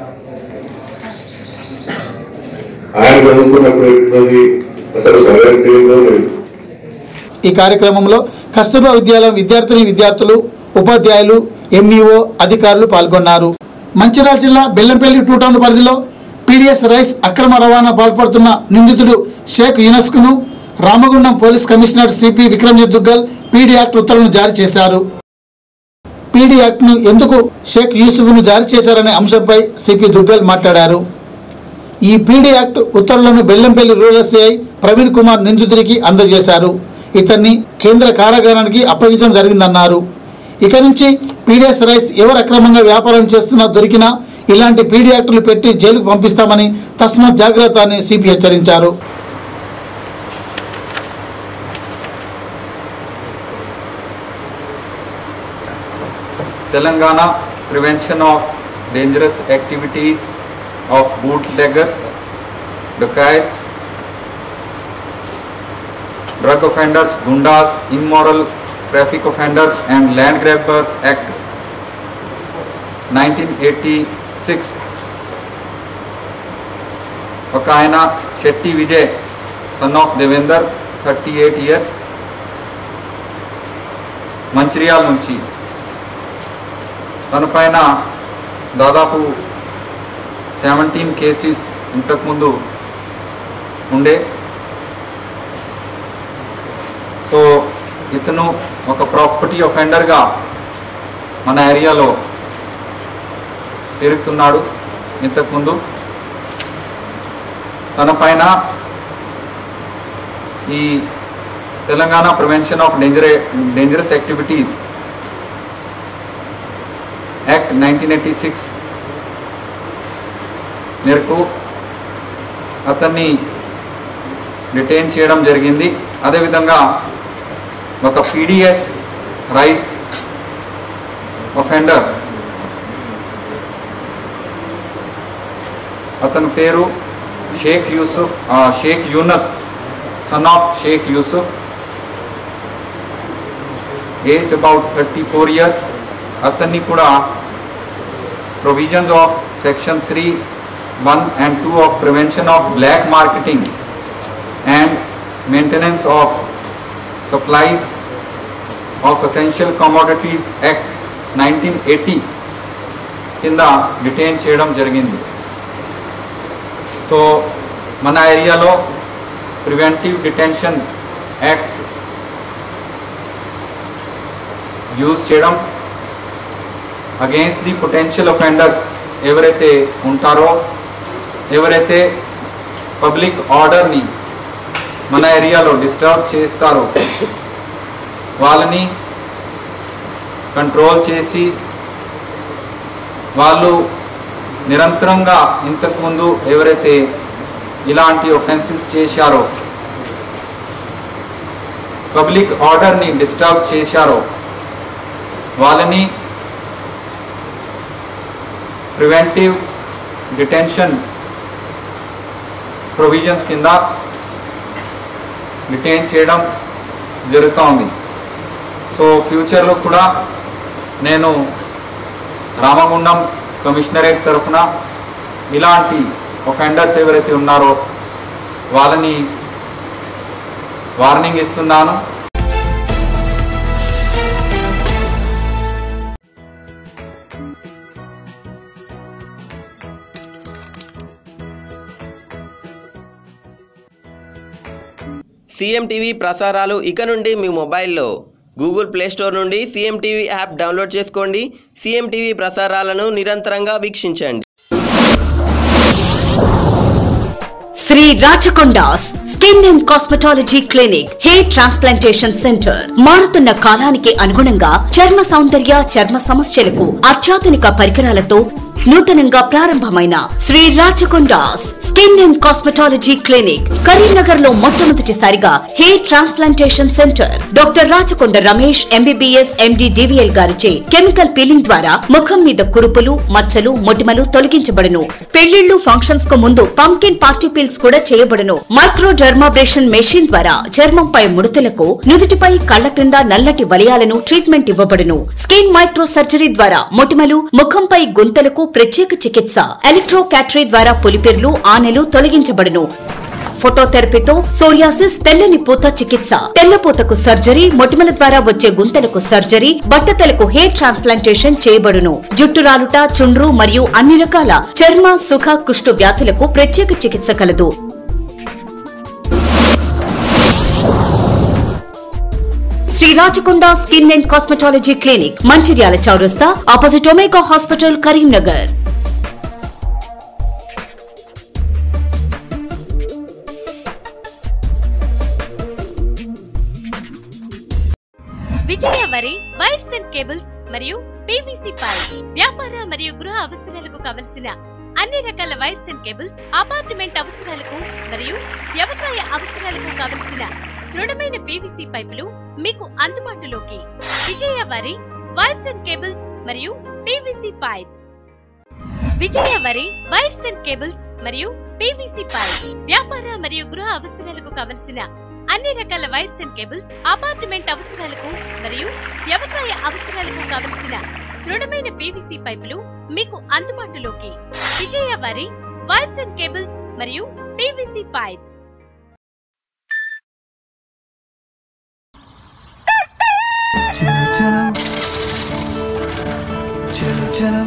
ఆయన చదువుకున్నప్పుడు ఎట్లున్నది అసలు కరెంట్ ఏందో లేదు ఈ కార్యక్రమంలో కస్తూర్బా విద్యాలయం విద్యార్థిని విద్యార్థులు ఉపాధ్యాయులు ఎంఈఓ అధికారులు పాల్గొన్నారు మంచిర్యాల జిల్లా బెల్లంపల్లి టూ టౌన్ పరిధిలో పీడిఎస్ రైస్ అక్రమ రవాణా పాల్పడుతున్న నిందితుడు షేక్ యునస్కును Ramagundam police commissioner CP Vikramjit Duggal PD act ఉత్తర్వులను జారీ చేశారు పీడీ యాక్ట్ను ఎందుకు షేక్ యూసుఫ్ను జారీ చేశారనే అంశంపై సిపి దుగ్గల్ మాట్లాడారు ఈ పీడీ యాక్ట్ ఉత్తర్వులను బెల్లంపల్లి రూరల్ సిఐ ప్రవీణ్ కుమార్ నిందితుడికి అందజేశారు ఇతన్ని కేంద్ర కారాగారానికి అప్పగించడం జరిగిందన్నారు ఇక నుంచి పీడిఎస్ రైస్ ఎవరు అక్రమంగా వ్యాపారం చేస్తున్నా దొరికినా ఇలాంటి పీడీ యాక్టులు పెట్టి జైలుకు పంపిస్తామని తస్మాత్ జాగ్రత్త అని సిపి హెచ్చరించారు Telangana prevention of dangerous activities of bootleggers, dacoits, drug offenders, gundas, immoral traffic offenders and land grabbers act 1986 ఒక ఆయన Shetty Vijay son of Devender thirty eight years Mancherial నుంచి తన పైన దాదాపు సెవెంటీన్ కేసెస్ ఇంతకుముందు ఉండే సో ఇతను ఒక ప్రాపర్టీ ఒఫెండర్గా మన ఏరియాలో తిరుగుతున్నాడు ఇంతకుముందు తన పైన ఈ Telangana prevention of danger dangerous activities act nineteen eighty six మేరకు అతన్ని డిటైన్ చేయడం జరిగింది అదేవిధంగా ఒక పీడిఎస్ రైస్ ఒఫెండర్ అతని పేరు షేక్ యూసుఫ్ ఆ, Sheikh Younus son of Sheikh Yusuf aged about thirty four years అతన్ని కూడా provisions of section three one and two of prevention of black marketing and maintenance of supplies of essential commodities act nineteen eighty కింద డిటైన్ చేయడం జరిగింది సో మన ఏరియాలో ప్రివెంటివ్ డిటెన్షన్ యాక్ట్స్ యూజ్ చేయడం అగేన్స్ట్ ది పొటెన్షియల్ అఫెండర్స్ ఎవరైతే ఉంటారో ఎవరైతే పబ్లిక్ ఆర్డర్ని మన ఏరియాలో డిస్టర్బ్ చేస్తారో వాళ్ళని కంట్రోల్ చేసి వాళ్ళు నిరంతరంగా ఇంతకుముందు ఎవరైతే ఇలాంటి ఒఫెన్సెస్ చేశారో పబ్లిక్ ఆర్డర్ని డిస్టర్బ్ చేశారో వాళ్ళని ప్రివెంటివ్ డిటెన్షన్ ప్రొవిజన్స్ కింద డిటైన్ చేయడం జరుగుతోంది సో ఫ్యూచర్లో కూడా నేను రామగుండం కమిషనరేట్ తరఫున ఇలాంటి ఒఫెండర్స్ ఎవరైతే ఉన్నారో వాళ్ళని వార్నింగ్ ఇస్తున్నాను సీఎం టీవీ ప్రసారాలు ఇక నుండి మీ మొబైల్లో గూగుల్ ప్లే స్టోర్ నుండి సీఎం టీవీ యాప్ డౌన్లోడ్ చేసుకోండి సీఎం టీవీ ప్రసారాలను నిరంతరంగా వీక్షించండి Sri Rachakondas skin and cosmetology clinic hair transplantation centre మారుతున్న కాలానికి అనుగుణంగా చర్మ సౌందర్య చర్మ సమస్యలకు అత్యాధునిక పరికరాలతో నూతనంగా ప్రారంభమైన Sri Rachakondas skin and cosmetology clinic Karimnagar లో మొట్టమొదటిసారిగా hair transplantation centre doctor Rachakonda Ramesh MBBS MD DVL గారిచే కెమికల్ పీలింగ్ ద్వారా ముఖం మీద కురుపులు మచ్చలు మొటిమలు తొలగించబడును పెళ్లిళ్లు ఫంక్షన్స్ కు ముందు పంకిన్ పార్టీ పీల్స్ కూడా చేయబడును మైక్రో డర్మాబ్రేషన్ మెషిన్ ద్వారా చర్మంపై ముడతలకు నుదుటిపై కళ్ల క్రింద నల్లటి వలయాలను ట్రీట్మెంట్ ఇవ్వబడును స్కిన్ మైక్రో సర్జరీ ద్వారా మొటిమలు ముఖంపై గుంతలకు ప్రత్యేక చికిత్స ఎలక్ట్రో క్యాటరీ ద్వారా పులిపిర్లు ఆనెలు తొలగించబడును ఫోటోథెరపీతో సోరియాసిస్ తెల్లని పూత చికిత్స తెల్లపూతకు సర్జరీ మొటిమల ద్వారా వచ్చే గుంతలకు సర్జరీ బట్టతలకు హెయిర్ ట్రాన్స్ప్లాంటేషన్ చేయబడును జుట్టు రాలుట చుండ్రు మరియు అన్ని రకాల చర్మ సుఖ కుష్టు వ్యాధులకు ప్రత్యేక చికిత్స కలదు Sri Rachakonda skin and cosmetology clinic Mancherial చౌరస్తా opposite Omega hospital Karimnagar Vijaya వరి వైర్స్ అండ్ కేబుల్స్ మరియు పీవీసీ పైప్ వ్యాపార మరియు గృహ అవసరాలకు కావలసిన అన్ని రకాల వైర్స్ అండ్ కేబుల్స్ అపార్ట్మెంట్ అవసరాలకు మరియు వ్యవసాయ అవసరాలకు కావలసిన దృఢమైన పీవీసీ పైపులు మీకు అందుబాటులోకి విజయ వరి వైర్స్ అండ్ కేబుల్స్ మరియు పీవీసీ పైప్ విజయ వరి వైర్స్ అండ్ కేబుల్స్ మరియు పీవీసీ పైప్ వ్యాపార మరియు గృహ అవసరాలకు కావలసిన అన్ని రకాల వైర్స్ అండ్ కేబుల్స్ అపార్ట్మెంట్ అవసరాలకు మరియు వ్యవసాయ అవసరాలకు కావలసిన దృఢమైన పీవీసీ పైపులు మీకు అందుబాటులోకి విజయ వరి వైర్స్ అండ్ కేబుల్స్ మరియు పీవీసీ పైప్ చలో చలో చలో చలో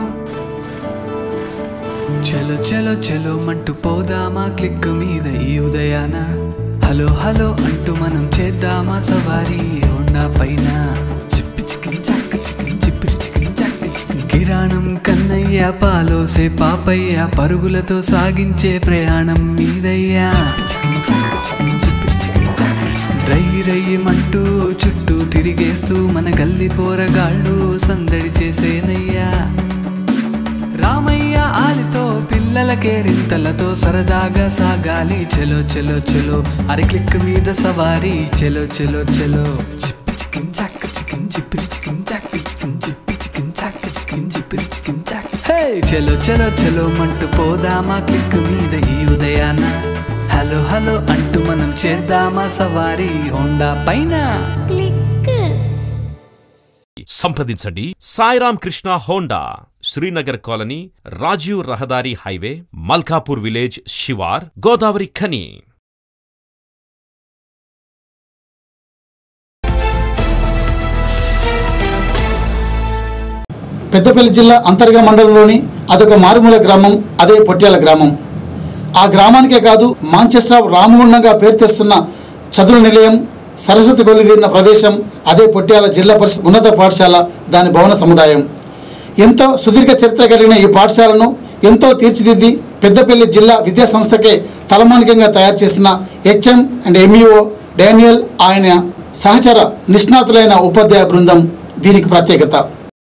చలో చలో చలో మంటూ పోదామా క్లిక్ మీద ఈ ఉదయాన హలో హలో అంటూ మనం చేద్దామా సవారీ హోండా పైన చిప్పి చికిన్ చక్క చికిన్ చిప్పిరి చికిన్ చక్క చికిన్ కిరాణం కన్నయ్య పాలోసే పాపయ్య పరుగులతో సాగించే ప్రయాణం మీదయ్యా చికిన్ చక్క చికిన్ చిప్పిరి చికిన్ చక్క చికిన్ రై రయ్యమంటూ చుట్టూ తిరిగేస్తూ మన గల్లి పోరగాళ్ళు సందడి చేసేనయ్యా రామయ్య ఆలితో పిల్లలకే రింతలతో సరదాగా సాగాలి చెలో చెలో చెలో అరి క్లిక్ మీద సవారీ చెలో చెలో చెలో చిప్పి చికిన్ చాక్ చికిన్ చిప్పిరి చికిన్ చాక్ చికిన్ చిప్పి చికిన్ చాక్ చికిన్ చిప్పిరి చికిన్ చాక్ హే చెలో చెలో చెలో మంటూ పోదామా క్లిక్ మీద ఈ ఉదయాన హలో హలో అంటూ మనం చేద్దామా సవారీ హోండా పైన సంప్రదించండి సాయిరామ్ కృష్ణ హోండా శ్రీనగర్ కాలనీ రాజీవ్ రహదారి హైవే మల్కాపూర్ విలేజ్ శివార్ గోదావరి ఖని పెద్దపల్లి జిల్లా అంతర్గా మండలంలోని అదొక మారుమూల గ్రామం అదే పొట్యాల గ్రామం ఆ గ్రామానికే కాదు మాంచెస్టర్ ఆఫ్ రామగుండంగా పేరు తెస్తున్న చదువు నిలయం సరస్వతి కొలిదీరిన ప్రదేశం అదే పొట్యాల జిల్లా పరిషత్ ఉన్నత పాఠశాల దాని భవన సముదాయం ఎంతో సుదీర్ఘ చరిత్ర కలిగిన ఈ పాఠశాలను ఎంతో తీర్చిదిద్ది పెద్దపల్లి జిల్లా విద్యా సంస్థకే తలమానికంగా తయారు చేసిన హెచ్ఎం అండ్ ఎంఈఓ డానియల్ ఆయన సహచర నిష్ణాతులైన ఉపాధ్యాయ బృందం దీనికి ప్రత్యేకత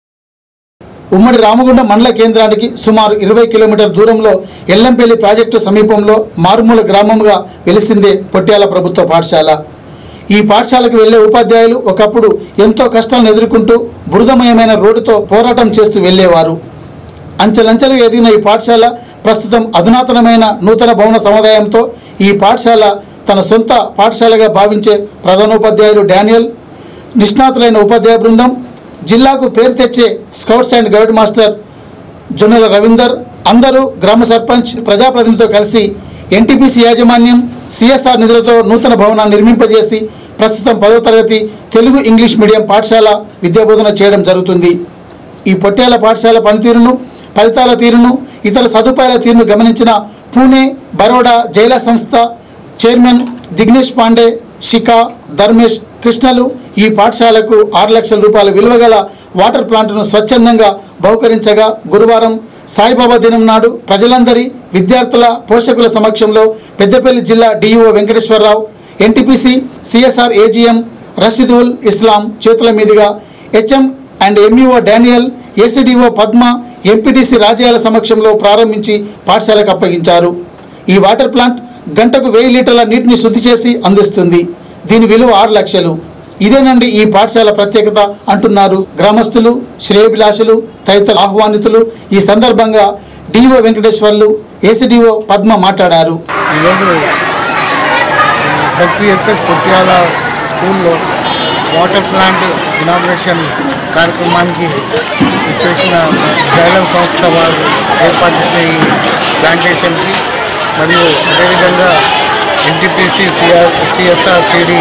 ఉమ్మడి రామగుండం మండల కేంద్రానికి సుమారు ఇరవై కిలోమీటర్ దూరంలో ఎల్లంపల్లి ప్రాజెక్టు సమీపంలో మారుమూల గ్రామంగా వెలిసిందే పొట్యాల ప్రభుత్వ పాఠశాల ఈ పాఠశాలకు వెళ్లే ఉపాధ్యాయులు ఒకప్పుడు ఎంతో కష్టాలను ఎదుర్కొంటూ బురదమయమైన రోడ్డుతో పోరాటం చేస్తూ వెళ్లేవారు అంచెలంచెలుగా ఎదిగిన ఈ పాఠశాల ప్రస్తుతం అధునాతనమైన నూతన భవన సముదాయంతో ఈ పాఠశాల తన సొంత పాఠశాలగా భావించే ప్రధానోపాధ్యాయులు డానియల్ నిష్ణాతులైన ఉపాధ్యాయ బృందం జిల్లాకు పేరు తెచ్చే scouts and guide master Jonnela Ravinder అందరూ గ్రామ సర్పంచ్ ప్రజాప్రతినిధితో కలిసి ఎన్టీపీసీ యాజమాన్యం సిఎస్ఆర్ నిధులతో నూతన భవనాన్ని నిర్మింపజేసి ప్రస్తుతం పదో తరగతి తెలుగు ఇంగ్లీష్ మీడియం పాఠశాల విద్యాబోధన చేయడం జరుగుతుంది ఈ పొట్టేల పాఠశాల పనితీరును ఫలితాల తీరును ఇతర సదుపాయాల తీరును గమనించిన పూణే బరోడా జైల సంస్థ చైర్మన్ దిగ్నేష్ పాండే షికా ధర్మేష్ కృష్ణలు ఈ పాఠశాలకు ఆరు లక్షల రూపాయల విలువ గల వాటర్ ప్లాంట్ను స్వచ్ఛందంగా బహుకరించగా గురువారం సాయిబాబా దినం నాడు ప్రజలందరి విద్యార్థుల పోషకుల సమక్షంలో పెద్దపల్లి జిల్లా DEO Venkateswararao NTPC CSR AGM Rashidul Islam చేతుల మీదుగా HM and MEO Daniel ACDO Padma MPTC రాజయాల సమక్షంలో ప్రారంభించి పాఠశాలకు అప్పగించారు ఈ వాటర్ ప్లాంట్ గంటకు వెయ్యి లీటర్ల నీటిని శుద్ధి చేసి అందిస్తుంది దీని విలువ ఆరు లక్షలు ఇదేనండి ఈ పాఠశాల ప్రత్యేకత అంటున్నారు గ్రామస్తులు శ్రేయభిలాషులు తదితర ఆహ్వానితులు ఈ సందర్భంగా డిఓ వెంకటేశ్వర్లు ఏసీడీఓ పద్మ మాట్లాడారు ఈరోజు డబ్ల్యూహెచ్ఎస్ పొట్టియాల స్కూల్లో వాటర్ ప్లాంట్ ఇనాగ్రేషన్ కార్యక్రమానికి చేసిన జైలం సంస్థ వారు ఏర్పాటు చేసిన ఈ ప్లాంటేషన్కి మరియు అదేవిధంగా NTPC CR CSR CD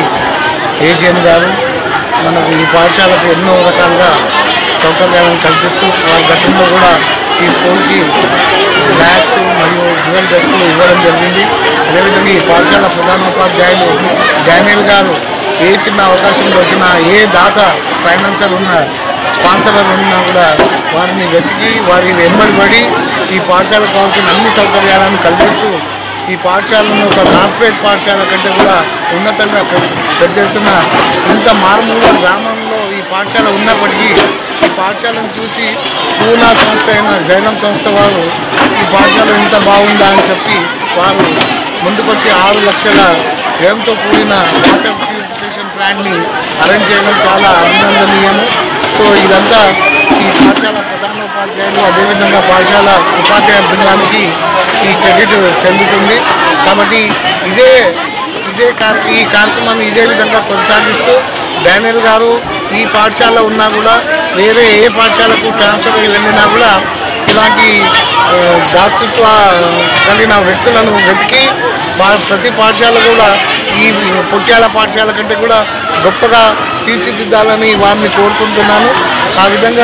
AGM గారు మనకు ఈ పాఠశాలకు ఎన్నో రకాలుగా సౌకర్యాలను కల్పిస్తూ వాళ్ళ గతంలో కూడా ఈ స్కూల్కి ల్యాక్స్ మరియు డ్యూయల్ డెస్క్లు ఇవ్వడం జరిగింది అదేవిధంగా ఈ పాఠశాల ప్రధానోపాధ్యాయులు డానియల్ గారు ఏ చిన్న అవకాశం దొరికినా ఏ దాత ఫైనాన్సర్ ఉన్న స్పాన్సర్లు ఉన్నా కూడా వారిని వెతికి వారి వెంబడి పడి ఈ పాఠశాలకు కావాల్సిన అన్ని సౌకర్యాలను కల్పిస్తూ ఈ పాఠశాలను ఒక కార్పొరేట్ పాఠశాల కంటే కూడా ఉన్నతంగా పె- పెద్ద ఎత్తున ఇంత మారుమూల గ్రామంలో ఈ పాఠశాల ఉన్నప్పటికీ ఈ పాఠశాలను చూసి పూనా సంస్థ అయిన జైనం సంస్థ వారు ఈ పాఠశాల ఇంత బాగుందా అని చెప్పి వారు ముందుకొచ్చి ఆరు లక్షల వ్యయంతో కూడిన వాటర్ ప్యూరిఫికేషన్ ప్లాంట్ని అరేంజ్ చేయడం చాలా అభినందనీయము సో ఇదంతా ఈ పాఠశాల ప్రధానోపాధ్యాయులు అదేవిధంగా పాఠశాల ఉపాధ్యాయ బృందానికి ఈ క్రెడిట్ చెందుతుంది కాబట్టి ఇదే ఇదే కార్ ఈ కార్యక్రమాన్ని ఇదే విధంగా కొనసాగిస్తూ డానియల్ గారు ఈ పాఠశాల ఉన్నా కూడా వేరే ఏ పాఠశాలకు ట్రాన్స్ఫర్ అయ్యి వెళ్ళినా కూడా ఇలాంటి ఆ, దాతృత్వ కలిగిన వ్యక్తులను వెతికి వా- ప్రతి పాఠశాల కూడా ఈ పొట్యాల పాఠశాల కంటే కూడా గొప్పగా తీర్చిదిద్దాలని వారిని కోరుకుంటున్నాను ఆ విధంగా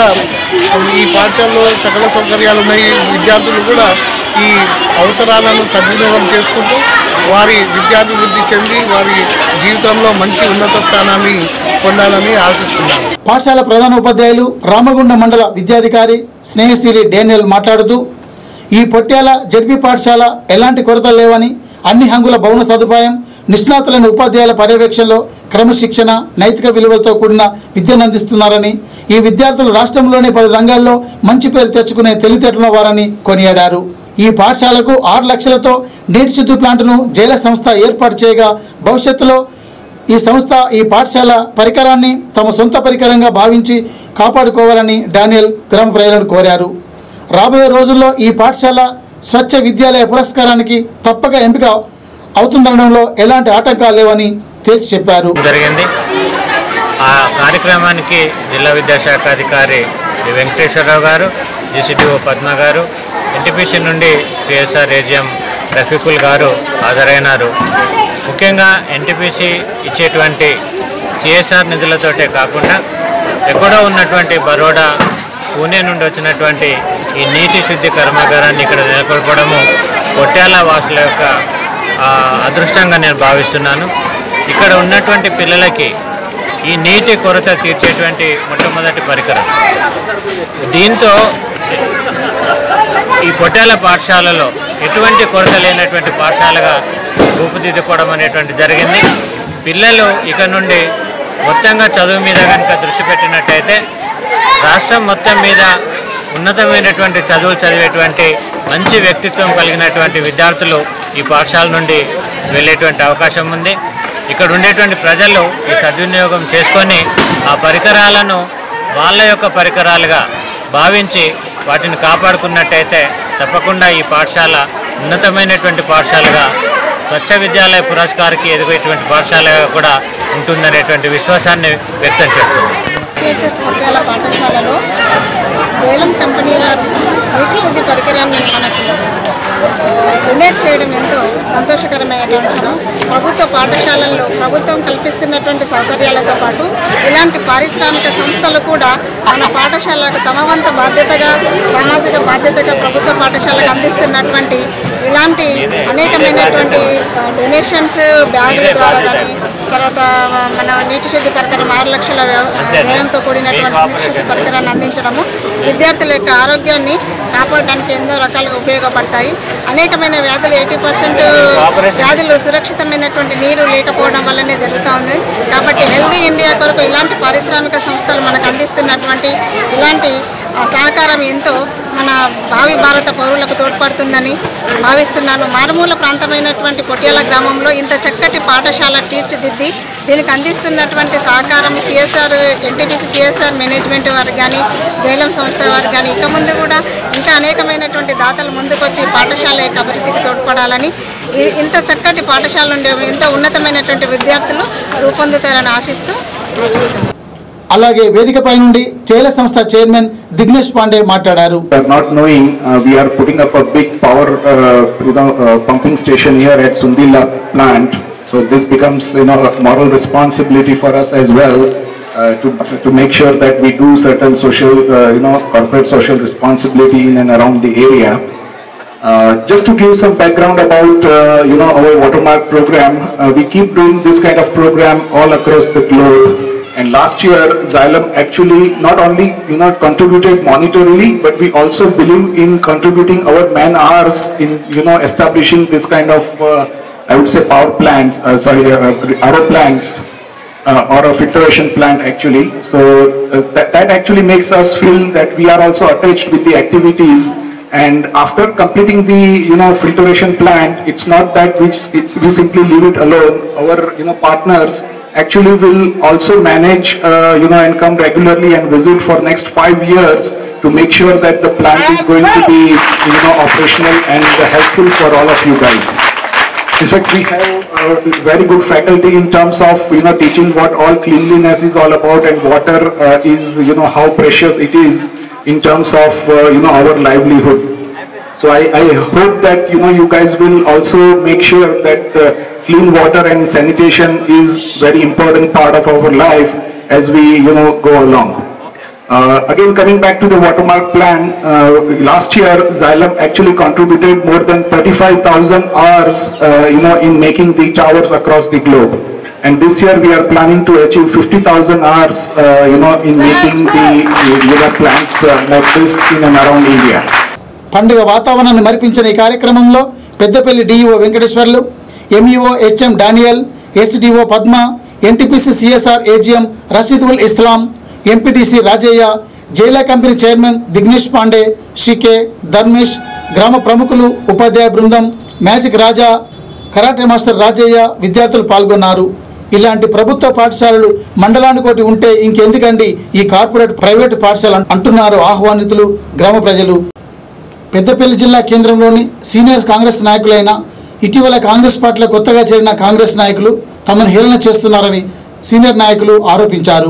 ఈ పాఠశాలలో సకల సౌకర్యాలు ఉన్నాయి విద్యార్థులు కూడా ఈ అవసరాలను సద్వినియోగం చేసుకుంటూ వారి విద్యాభివృద్ధి చెంది వారి జీవితంలో మంచి ఉన్నత స్థానాన్ని పొందాలని ఆశిస్తున్నాను పాఠశాల ప్రధాన ఉపాధ్యాయులు రామగుండ మండల విద్యాధికారి స్నేహశీలి డేనియల్ మాట్లాడుతూ ఈ పొట్యాల జడ్పీ పాఠశాల ఎలాంటి కొరతలు లేవని అన్ని హంగుల భవన సదుపాయం నిష్ణాతులైన ఉపాధ్యాయుల పర్యవేక్షణలో క్రమశిక్షణ నైతిక విలువలతో కూడిన విద్యను అందిస్తున్నారని ఈ విద్యార్థులు రాష్ట్రంలోని పలు రంగాల్లో మంచి పేరు తెచ్చుకునే తెలివితేటల వారని కొనియాడారు ఈ పాఠశాలకు ఆరు లక్షలతో నీటి శుద్ధి ప్లాంటును జైల సంస్థ ఏర్పాటు చేయగా భవిష్యత్తులో ఈ సంస్థ ఈ పాఠశాల పరికరాన్ని తమ సొంత పరికరంగా భావించి కాపాడుకోవాలని డానియల్ గ్రామ ప్రజలను కోరారు రాబోయే రోజుల్లో ఈ పాఠశాల స్వచ్ఛ విద్యాలయ పురస్కారానికి తప్పక ఎంపిక అవుతుందనడంలో ఎలాంటి ఆటంకాలు లేవని తేల్చి చెప్పారు జరిగింది ఆ కార్యక్రమానికి జిల్లా విద్యాశాఖ అధికారి శ్రీ వెంకటేశ్వరరావు గారు జీసీడీఓ పద్మ గారు ఎన్టీపీసీ నుండి సిఎస్ఆర్ ఏజిఎం రఫీకుల్ గారు హాజరైనారు ముఖ్యంగా ఎన్టీపీసీ ఇచ్చేటువంటి సిఎస్ఆర్ నిధులతోటే కాకుండా ఎక్కడో ఉన్నటువంటి బరోడా పూణే నుండి వచ్చినటువంటి ఈ నీటి శుద్ధి కర్మాగారాన్ని ఇక్కడ నెలకొల్పడము పొట్యాల వాసుల యొక్క ఆ, అదృష్టంగా నేను భావిస్తున్నాను ఇక్కడ ఉన్నటువంటి పిల్లలకి ఈ నీటి కొరత తీర్చేటువంటి మొట్టమొదటి పరికరం దీంతో ఈ పొట్టేల పాఠశాలలో ఎటువంటి కొరత లేనటువంటి పాఠశాలగా రూపుదిద్దుకోవడం అనేటువంటి జరిగింది పిల్లలు ఇక నుండి మొత్తంగా చదువు మీద కనుక దృష్టి పెట్టినట్టయితే రాష్ట్రం మొత్తం మీద ఉన్నతమైనటువంటి చదువులు చదివేటువంటి మంచి వ్యక్తిత్వం కలిగినటువంటి విద్యార్థులు ఈ పాఠశాల నుండి వెళ్ళేటువంటి అవకాశం ఉంది ఇక్కడ ఉండేటువంటి ప్రజలు ఈ సద్వినియోగం చేసుకొని ఆ పరికరాలను వాళ్ళ యొక్క పరికరాలుగా భావించి వాటిని కాపాడుకున్నట్టయితే తప్పకుండా ఈ పాఠశాల ఉన్నతమైనటువంటి పాఠశాలగా స్వచ్ఛ విద్యాలయ పురస్కారకి ఎదిగేటువంటి పాఠశాలగా కూడా ఉంటుందనేటువంటి విశ్వాసాన్ని వ్యక్తం చేస్తుంది టీచర్స్ పొట్టేల పాఠశాలలో జైలం కంపెనీ వారు నీటి శుద్ధి పరికరాన్ని మనకు డొనేట్ చేయడం ఎంతో సంతోషకరమైనటువంటి విషయం. ప్రభుత్వ పాఠశాలల్లో ప్రభుత్వం కల్పిస్తున్నటువంటి సౌకర్యాలతో పాటు ఇలాంటి పారిశ్రామిక సంస్థలు కూడా మన పాఠశాలకు తమ వంత బాధ్యతగా సామాజిక బాధ్యతగా ప్రభుత్వ పాఠశాలకు అందిస్తున్నటువంటి ఇలాంటి అనేకమైనటువంటి డొనేషన్స్ బ్యాగుల ద్వారా కానీ తర్వాత మన నీటి శుద్ధి పరికరం ఆరు లక్షల వ్యయ- వ్యయంతో కూడినటువంటి నీటి శుద్ధి పరికరాన్ని అందించడము విద్యార్థుల యొక్క ఆరోగ్యాన్ని కాపాడడానికి ఎన్నో రకాలుగా ఉపయోగపడతాయి అనేకమైన వ్యాధులు ఎయిటీ పర్సెంట్ వ్యాధులు సురక్షితమైనటువంటి నీరు లేకపోవడం వల్లనే జరుగుతూ ఉంది కాబట్టి హెల్దీ ఇండియా కొరకు ఇలాంటి పారిశ్రామిక సంస్థలు మనకు అందిస్తున్నటువంటి ఇలాంటి ఆ, సహకారం ఎంతో మన భావి భారత పౌరులకు తోడ్పడుతుందని భావిస్తున్నాను మారుమూల ప్రాంతమైనటువంటి పొట్యాల గ్రామంలో ఇంత చక్కటి పాఠశాల తీర్చిదిద్ది దీనికి అందిస్తున్నటువంటి సహకారం సిఎస్ఆర్ ఎన్టీపీసీ సిఎస్ఆర్ మేనేజ్మెంట్ వారు కానీ జైలం సంస్థ వారు కానీ ఇక ముందు కూడా ఇంకా అనేకమైనటువంటి దాతలు ముందుకొచ్చి ఈ పాఠశాల యొక్క అభివృద్ధికి తోడ్పడాలని ఈ- ఇంత చక్కటి పాఠశాల నుండి ఎంతో ఉన్నతమైనటువంటి విద్యార్థులు రూపొందుతారని ఆశిస్తూ ఆశిస్తున్నాను అలాగే వేదికపై నుండి చేల సంస్థ చైర్మన్ దిగ్నేష్ పాండే మాట్లాడారు are not knowing, uh, we are putting up a big power, uh, you know, uh, pumping station here at Sundila plant. So this becomes, you know, a moral responsibility for us as well uh, to to make sure that we do certain social, uh, you know, corporate social responsibility in and around the area. Uh, just to give some background about, uh, you know, our watermark program, uh, we keep doing this kind of program all across the globe. And last year, Xylem actually not only, you know, contributed monetarily, but we also believe in contributing our man hours in, you know, establishing this kind of, uh, I would say power plants, uh, sorry, uh, RO plants, uh, or a filtration plant actually. So uh, that, that actually makes us feel that we are also attached with the activities and after completing the, you know, filtration plant, it's not that we, it's, we simply leave it alone. Our, you know, partners actually will also manage, uh, you know, and come regularly and visit for next five years to make sure that the plant is going to be, you know, operational and helpful for all of you guys. In fact, we have uh, very good faculty in terms of, you know, teaching what all cleanliness is all about and water uh, is, you know, how precious it is in terms of, uh, you know, our livelihood. So I, I hope that, you know, you guys will also make sure that uh, clean water and sanitation is very important part of our life as we, you know, go along. Uh, again, coming back to the watermark plan, uh, last year Xylem actually contributed more than 35,000 hours, uh, you know, in making the towers across the globe. And this year we are planning to achieve 50,000 hours, uh, you know, in making the, you know, plants uh, like this in and around India. పండుగ వాతావరణాన్ని మరిపించిన ఈ కార్యక్రమంలో Peddapalli DEO Venkateswarlu MEO HM Daniel SDO Padma NTPC CSR AGM Rashidul Islam MPTC Rajayya Jaila company chairman Dignesh Pandey షికే ధర్మేష్ గ్రామ ప్రముఖులు ఉపాధ్యాయ బృందం magic Raja karate master Rajayya విద్యార్థులు పాల్గొన్నారు ఇలాంటి ప్రభుత్వ పాఠశాలలు మండలానికోటి ఉంటే ఇంకెందుకండి ఈ కార్పొరేట్ ప్రైవేటు పాఠశాల అంటున్నారు ఆహ్వానితులు గ్రామ ప్రజలు పెద్దపల్లి జిల్లా కేంద్రంలోని సీనియర్ కాంగ్రెస్ నాయకులైన ఇటీవల కాంగ్రెస్ పార్టీలో కొత్తగా చేరిన కాంగ్రెస్ నాయకులు తమను హేళన చేస్తున్నారని సీనియర్ నాయకులు ఆరోపించారు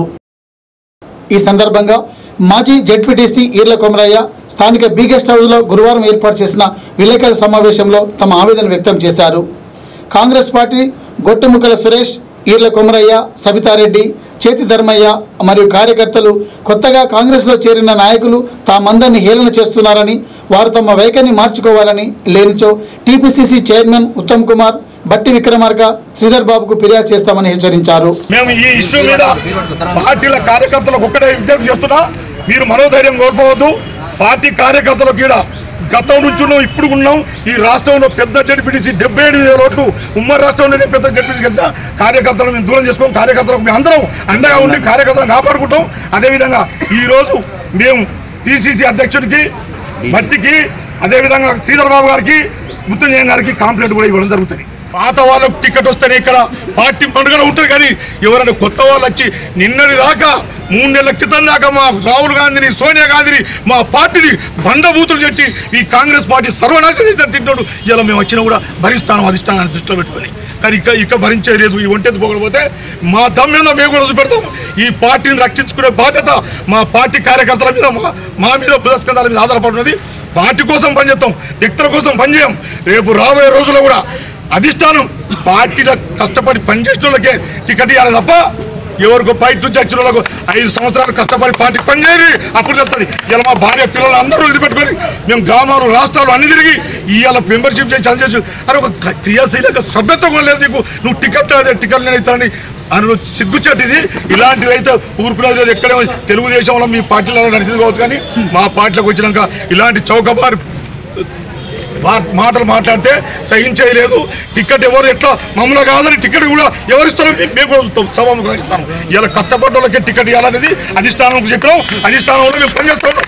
ఈ సందర్భంగా మాజీ జడ్పీటీసీ ఈర్ల కొమరయ్య స్థానిక బీ గెస్ట్ హౌస్లో గురువారం ఏర్పాటు చేసిన విలేకరుల సమావేశంలో తమ ఆవేదన వ్యక్తం చేశారు కాంగ్రెస్ పార్టీ గొట్టుముక్కల సురేష్ ఈర్ల కొమరయ్య సబితారెడ్డి చేతి ధర్మయ్య మరియు కార్యకర్తలు కొత్తగా కాంగ్రెస్లో చేరిన నాయకులు తామందరినీ హేళన చేస్తున్నారని వారు తమ వైఖరిని మార్చుకోవాలని లేనిచో టీపీసీసీ చైర్మన్ ఉత్తమ్ కుమార్ బట్టి విక్రమార్క శ్రీధర్ బాబుకు ఫిర్యాదు చేస్తామని హెచ్చరించారు మేము ఈ ఇష్యూ మీద పార్టీల కార్యకర్తలకు ఒక్కటే విజ్ఞప్తి చేస్తున్నా మీరు మనోధైర్యం కోల్పోవద్దు పార్టీ కార్యకర్తలకు కూడా గతం నుంచి ఉన్నాం ఇప్పుడు ఉన్నాం ఈ రాష్ట్రంలో పెద్ద జడ్పీటీసీ డెబ్బై ఏడు వేల ఓట్లు ఉమ్మడి రాష్ట్రంలోనే పెద్ద జడ్పీటీసీ వెళ్తా కార్యకర్తలు మేము దూరం చేసుకోం కార్యకర్తలకు మేము అందరం అండగా ఉండి కార్యకర్తలను కాపాడుకుంటాం అదేవిధంగా ఈరోజు మేము పిసిసి అధ్యక్షుడికి భట్టికి అదేవిధంగా శ్రీధర్ బాబు గారికి మృత్యుంజయం గారికి కాంప్లైంట్ కూడా ఇవ్వడం జరుగుతుంది పాత వాళ్ళకు టికెట్ వస్తేనే ఇక్కడ పార్టీ పండుగ ఉంటుంది కానీ ఎవరైనా కొత్త వాళ్ళు వచ్చి నిన్నటి దాకా మూడు నెలల క్రితం దాకా మా రాహుల్ గాంధీని సోనియా గాంధీని మా పార్టీని బండబూతులు చెట్టి ఈ కాంగ్రెస్ పార్టీ సర్వనాశనం చేసి తింటాడు ఇలా మేము వచ్చినా కూడా భరిస్తాను అధిష్టానాన్ని దృష్టిలో పెట్టుకొని కానీ ఇక ఇక భరించేది లేదు ఈ ఒంటెత్తు పోకపోతే మా దమ్యంలో మేము కూడా వదిలిపెడతాం ఈ పార్టీని రక్షించుకునే బాధ్యత మా పార్టీ కార్యకర్తల మీద మా మా మీద పురస్కారాల మీద ఆధారపడినది పార్టీ కోసం పనిచేస్తాం వ్యక్తుల కోసం పనిచేయం రేపు రాబోయే రోజుల్లో కూడా అధిష్టానం పార్టీల కష్టపడి పనిచేసిన వాళ్ళకే టికెట్ ఇవ్వాలి తప్ప ఎవరికో బయట నుంచి వచ్చిన వాళ్ళకు ఐదు సంవత్సరాలు కష్టపడి పార్టీకి పనిచేయాలి అప్పుడు తెలుస్తుంది ఇలా మా భార్య పిల్లలు అందరూ వదిలిపెట్టుకొని మేము గ్రామాలు రాష్ట్రాలు అన్ని తిరిగి ఇవాళ మెంబర్షిప్ చేసి అది చేసి అరే ఒక క్రియాశీలక సభ్యత్వం కూడా లేదు నీకు నువ్వు టికెట్ అదే టికెట్ నేను ఇస్తానని అని సిగ్గుచెట్టిది ఇలాంటివి అయితే ఊరుకునేది లేదు. ఎక్కడే తెలుగుదేశంలో మీ పార్టీలో నడిచింది కావచ్చు కానీ మా పార్టీలోకి వచ్చినాక ఇలాంటి చౌకబారు మా- మాటలు మాట్లాడితే సహించేయలేదు టికెట్ ఎవరు ఎట్లా మమ్మల్ని కాదని టికెట్ కూడా ఎవరు ఇస్తారో మేము- మేము కూడా చూస్తాం సభ ఇస్తాం ఇలా కష్టపడ్డ వాళ్ళకి టికెట్ ఇవ్వాలనేది అధిష్టానంకు చెప్పినాం అధిష్టానంలో మేము పనిచేస్తాం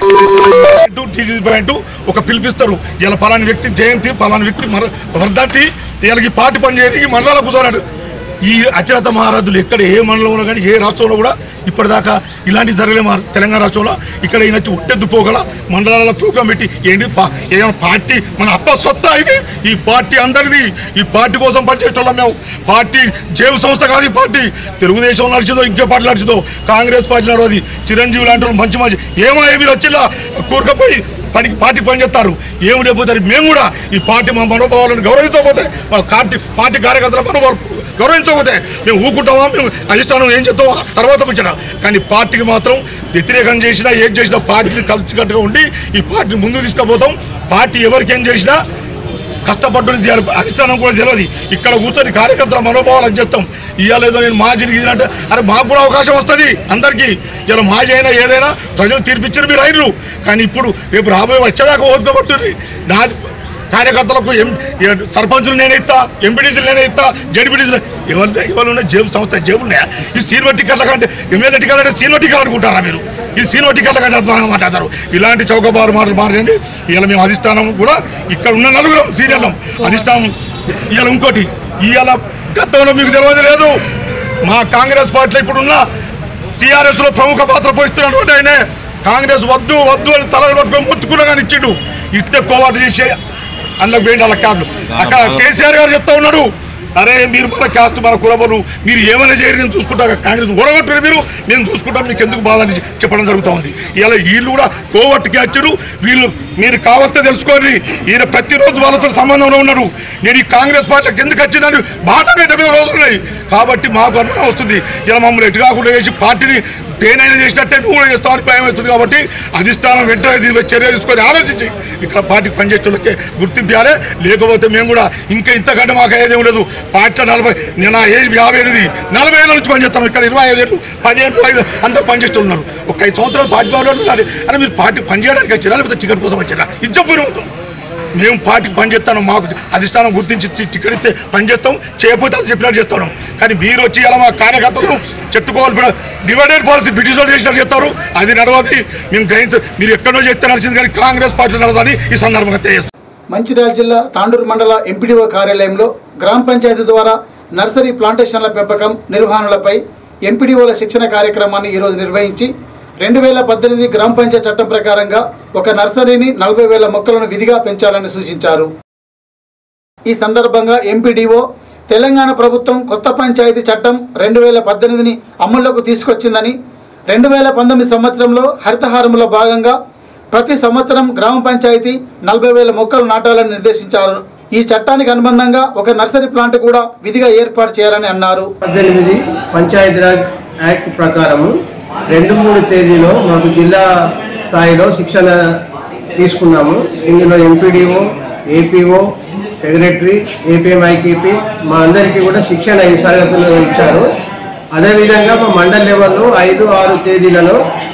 టీజీ పాయింట్ ఒక పిలిపిస్తారు ఇలా పలాని వ్యక్తి జయంతి పలాని వ్యక్తి మర వర్ధంతి వీళ్ళకి పార్టీ పని చేయడానికి మండలాలు కూర్చోన్నాడు ఈ అతిరథ మహారాజులు ఎక్కడ ఏ మండలంలో కానీ ఏ రాష్ట్రంలో కూడా ఇప్పటిదాకా ఇలాంటి జరగలే మా తెలంగాణ రాష్ట్రంలో ఇక్కడ ఈయన ఒంటెద్దు పోగల మండలాల ప్రోగ్రాం పెట్టి ఏంటి పా- ఏమైనా పార్టీ మన అప్ప సొత్తా ఇది ఈ పార్టీ అందరిది ఈ పార్టీ కోసం పనిచేస్తున్నాం మేము పార్టీ జేబు సంస్థ కాదు ఈ పార్టీ తెలుగుదేశం నడిచిందో ఇంకే పార్టీ నడిచిందో కాంగ్రెస్ పార్టీ నడవది చిరంజీవి లాంటి వాళ్ళు మంచి మంచి ఏమో మీరు వచ్చిలా కూరకపోయి పనికి పార్టీ పనిచేస్తారు ఏమి లేకపోతే మేము కూడా ఈ పార్టీ మా మనోభావాలను గౌరవించకపోతే మా పార్టీ పార్టీ కార్యకర్తల మనోభావాలు గౌరవించకపోతే మేము ఊకుంటామా మేము అధిష్టానం ఏం చేస్తామో తర్వాత ముచ్చట కానీ పార్టీకి మాత్రం వ్యతిరేకం చేసినా ఏం చేసినా పార్టీని కలిసికట్టుగా ఉండి ఈ పార్టీని ముందుకు తీసుకుపోతాం పార్టీ ఎవరికి ఏం చేసినా కష్టపడ్డది చేయాలి అధిష్టానం కూడా తెలియదు ఇక్కడ కూర్చొని కార్యకర్తల మనోభావాలు అందిస్తాం ఇవాళ ఏదో నేను మాజీ గిరి అంటే అరే మాకు కూడా అవకాశం వస్తుంది అందరికీ ఇలా మాజీ అయినా ఏదైనా ప్రజలు తీర్పిచ్చారు మీరు అయినరు కానీ ఇప్పుడు రేపు రాబోయే వచ్చేదాకా ఓపికపట్టుంది నా కార్యకర్తలకు ఎం ఏ- సర్పంచులు నేనే ఇస్తా ఎంపీడీసీలు నేనే ఇస్తా జడ్పీడీసీలు ఎవరి ఎవరు ఉన్నాయి జేబు సంస్థ జేబు ఉన్నాయా ఈ సీనియర్ టికెట్ల కంటే ఎమ్మెల్యే టికెట్ అంటే సీనియర్ టికెట్ అనుకుంటారా మీరు ఈ సీనియర్ టికెట్ల కంటే అధ్వానంగా మాట్లాడతారు ఇలాంటి చౌకబారు మాటలు మాట్లాడండి ఇలా మేము అధిష్టానం కూడా ఇక్కడ ఉన్న నలుగురం సీనియర్లం అధిష్టానం ఇవాళ ఇంకోటి ఇవాళ గతంలో మీకు తెలియదు లేదు మా కాంగ్రెస్ పార్టీలో ఇప్పుడున్న టీఆర్ఎస్ లో ప్రముఖ పాత్ర పోయిస్తున్నటువంటి ఆయనే కాంగ్రెస్ వద్దు వద్దు అని తల పట్టుకొని మొత్తుకున్నా కానీ ఇచ్చిండు ఇస్తే కోవాటు చేసే అందులోకి వేయండి అలా క్యాబ్లు అక్కడ కేసీఆర్ గారు చెప్తా ఉన్నాడు అరే మీరు మన క్యాస్ట్ మన కులబలు మీరు ఏమైనా చేయరు నేను చూసుకుంటా కాంగ్రెస్ ఓడగొట్టారు మీరు నేను చూసుకుంటా మీకు ఎందుకు బాధ అని చెప్పడం జరుగుతూ ఉంది ఇలా వీళ్ళు కూడా కోవట్టుకి వచ్చారు వీళ్ళు మీరు కావస్తే తెలుసుకోండి ఈయన ప్రతిరోజు వాళ్ళతో సంబంధంలో ఉన్నారు నేను ఈ కాంగ్రెస్ పార్టీకి ఎందుకు వచ్చిందని బాటగా చెప్పిన రోజులు ఉన్నాయి కాబట్టి మాకు అనుమానం వస్తుంది ఇలా మమ్మల్ని ఎటు కాకుండా చేసి పార్టీని పేనైనా చేసినట్టే నువ్వు కూడా చేస్తావని భయం వేస్తుంది కాబట్టి అధిష్టానం వెంటనే దీని మీద చర్య తీసుకొని ఆలోచించి ఇక్కడ పార్టీకి పనిచేసేళ్ళకే గుర్తింపాలి లేకపోతే మేము కూడా ఇంకా ఇంతకంటే మాకు అయ్యేది ఏం లేదు పార్టీ నలభై నేను నా ఏజ్ యాభై ఎనిమిది నలభై ఏళ్ళ నుంచి పనిచేస్తాను ఇక్కడ ఇరవై ఐదు ఏళ్ళు పదిహేను ఐదు అందరూ పనిచేస్తున్నారు ఒక ఐదు సంవత్సరాలు పార్టీ వాళ్ళు ఉన్నారు అరే మీరు పార్టీ పనిచేయడానికి వచ్చారా లేకపోతే టికెట్ కోసం వచ్చారా ఇచ్చపూర్వతం మేము పార్టీకి పనిచేస్తాను మాకు అధిష్టానం గుర్తించి ఇచ్చి టికెట్ ఇస్తే పనిచేస్తాం చేయకపోతే అది చెప్పినట్టు చేస్తాం కానీ మీరు వచ్చి ఇలా మా కార్యకర్తలు చెట్టుకోవాలి డివైడెడ్ పాలసీ బ్రిటిష్ వాళ్ళు చేసినట్టు చేస్తారు అది నడవది మేము గ్రహించ మీరు ఎక్కడో చేస్తే నడిచింది కానీ కాంగ్రెస్ పార్టీ నడవదని ఈ సందర్భంగా తెలియజేస్తాం మంచిర్యాల జిల్లా తాండూరు మండల ఎంపీడీఓ కార్యాలయంలో గ్రామ పంచాయతీ ద్వారా నర్సరీ ప్లాంటేషన్ల పెంపకం నిర్వహణలపై ఎంపీడీఓల శిక్షణ కార్యక్రమాన్ని ఈరోజు నిర్వహించి రెండు వేల పద్దెనిమిది గ్రామ పంచాయతీ చట్టం ప్రకారంగా ఒక నర్సరీని నలభై వేల మొక్కలను విధిగా పెంచాలని సూచించారు ఈ సందర్భంగా ఎంపీడీఓ తెలంగాణ ప్రభుత్వం కొత్త పంచాయతీ చట్టం రెండు వేల పద్దెనిమిదిని అమల్లోకి తీసుకొచ్చిందని రెండు వేల పంతొమ్మిది సంవత్సరంలో హరితహారంలో భాగంగా ప్రతి సంవత్సరం గ్రామ పంచాయతీ నలభై వేల మొక్కలు నాటాలని నిర్దేశించారు ఈ చట్టానికి అనుబంధంగా ఒక నర్సరీ ప్లాంట్ కూడా విధిగా ఏర్పాటు చేయాలని అన్నారు పద్దెనిమిది పంచాయతీరాజ్ యాక్ట్ ప్రకారము రెండు మూడు తేదీలో మాకు జిల్లా స్థాయిలో శిక్షణ తీసుకున్నాము ఇందులో ఎంపీడీఓ ఏపీఓ సెక్రటరీ ఏపీఎంఐకేపీ మా అందరికీ కూడా శిక్షణ ఈ తరగతులు ఇచ్చారు అదేవిధంగా మా మండల్ లెవెల్లో ఐదు ఆరు తేదీలలో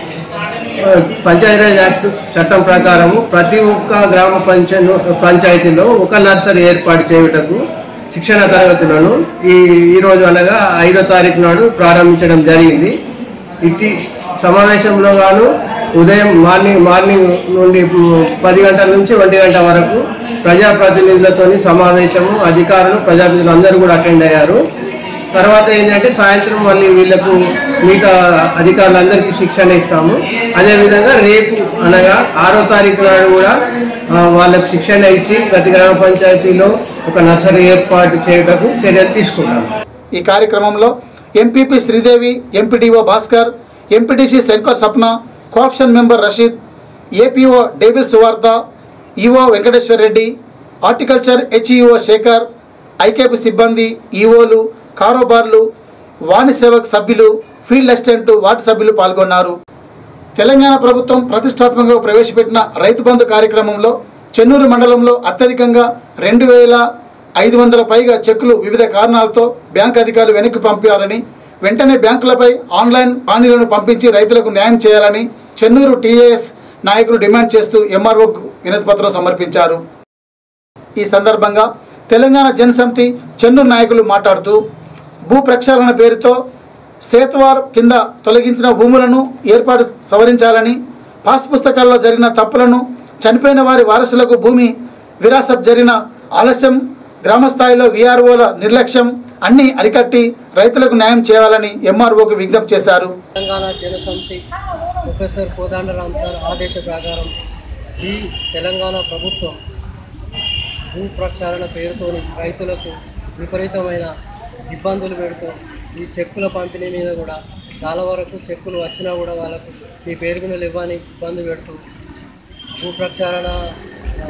ఆ, పంచాయతీరాజ్ యాక్ట్ చట్టం ప్రకారము ప్రతి ఒక్క గ్రామ పంచ పంచాయతీలో ఒక నర్సరీ ఏర్పాటు చేయుటకు శిక్షణ తరగతులను ఈ ఈ రోజు అనగా ఐదో తారీఖు నాడు ప్రారంభించడం జరిగింది ఇట్టి సమావేశంలో గాను ఉదయం మార్నింగ్ మార్నింగ్ నుండి మ్, పది గంటల నుంచి ఒంటి గంట వరకు ప్రజాప్రతినిధులతోని సమావేశము అధికారులు ప్రజాప్రతినిధులు అందరూ కూడా అటెండ్ అయ్యారు తర్వాత ఏంటంటే సాయంత్రం మళ్ళీ వీళ్ళకు మిగతా అధికారులందరికీ శిక్షణ ఇస్తాము అదేవిధంగా రేపు అనగా ఆరో తారీఖు నాడు కూడా ఆ, వాళ్ళకు శిక్షణ ఇచ్చి ప్రతి గ్రామ పంచాయతీలో ఒక నర్సరీ ఏర్పాటు చేయటకు చర్యలు తీసుకుంటాము ఈ కార్యక్రమంలో MPP Sridevi MPDO Bhaskar MPTC Shankar Sapna co-option member Rasheed APO డేవిల్ Suvartha EO Venkateshwar Reddy horticulture HEO Shekhar IKP సిబ్బంది ఈఓలు కారోబార్లు వాణి సేవక్ సభ్యులు ఫీల్డ్ అసిస్టెంట్ వార్డు సభ్యులు పాల్గొన్నారు తెలంగాణ ప్రభుత్వం ప్రతిష్టాత్మకంగా ప్రవేశపెట్టిన రైతు బంధు కార్యక్రమంలో చెన్నూరు మండలంలో అత్యధికంగా రెండు వేల ఐదు వందల పైగా చెక్కులు వివిధ కారణాలతో బ్యాంక్ అధికారులు వెనక్కి పంపారని వెంటనే బ్యాంకులపై ఆన్లైన్ పానీలను పంపించి రైతులకు న్యాయం చేయాలని చెన్నూరు టీఏఎస్ నాయకులు డిమాండ్ చేస్తూ ఎంఆర్ఓకు వినతిపత్రం సమర్పించారు ఈ సందర్భంగా తెలంగాణ జనసమితి చెన్నూరు నాయకులు మాట్లాడుతూ భూ ప్రక్షాళన పేరుతో సేత్వార్ కింద తొలగించిన భూములను ఏర్పాటు సవరించాలని పాస్ పుస్తకాల్లో జరిగిన తప్పులను చనిపోయిన వారి వారసులకు భూమి విరాసత్ జరిగిన ఆలస్యం గ్రామస్థాయిలో విఆర్ఓల నిర్లక్ష్యం అన్ని అరికట్టి రైతులకు న్యాయం చేయాలని ఎంఆర్ఓకు విజ్ఞప్తి చేశారు తెలంగాణ జనసమితి ప్రొఫెసర్ కోదండరామ్ సార్ ఆదేశ ప్రకారం ఈ తెలంగాణ ప్రభుత్వం భూ ప్రక్షాళన పేరుతోని రైతులకు విపరీతమైన ఇబ్బందులు పెడుతూ ఈ చెక్కుల పంపిణీ మీద కూడా చాలా వరకు చెక్కులు వచ్చినా కూడా వాళ్ళకు మీ పేరు మీద ఇవ్వని ఇబ్బంది పెడుతూ భూ ప్రక్షాళన ఆ,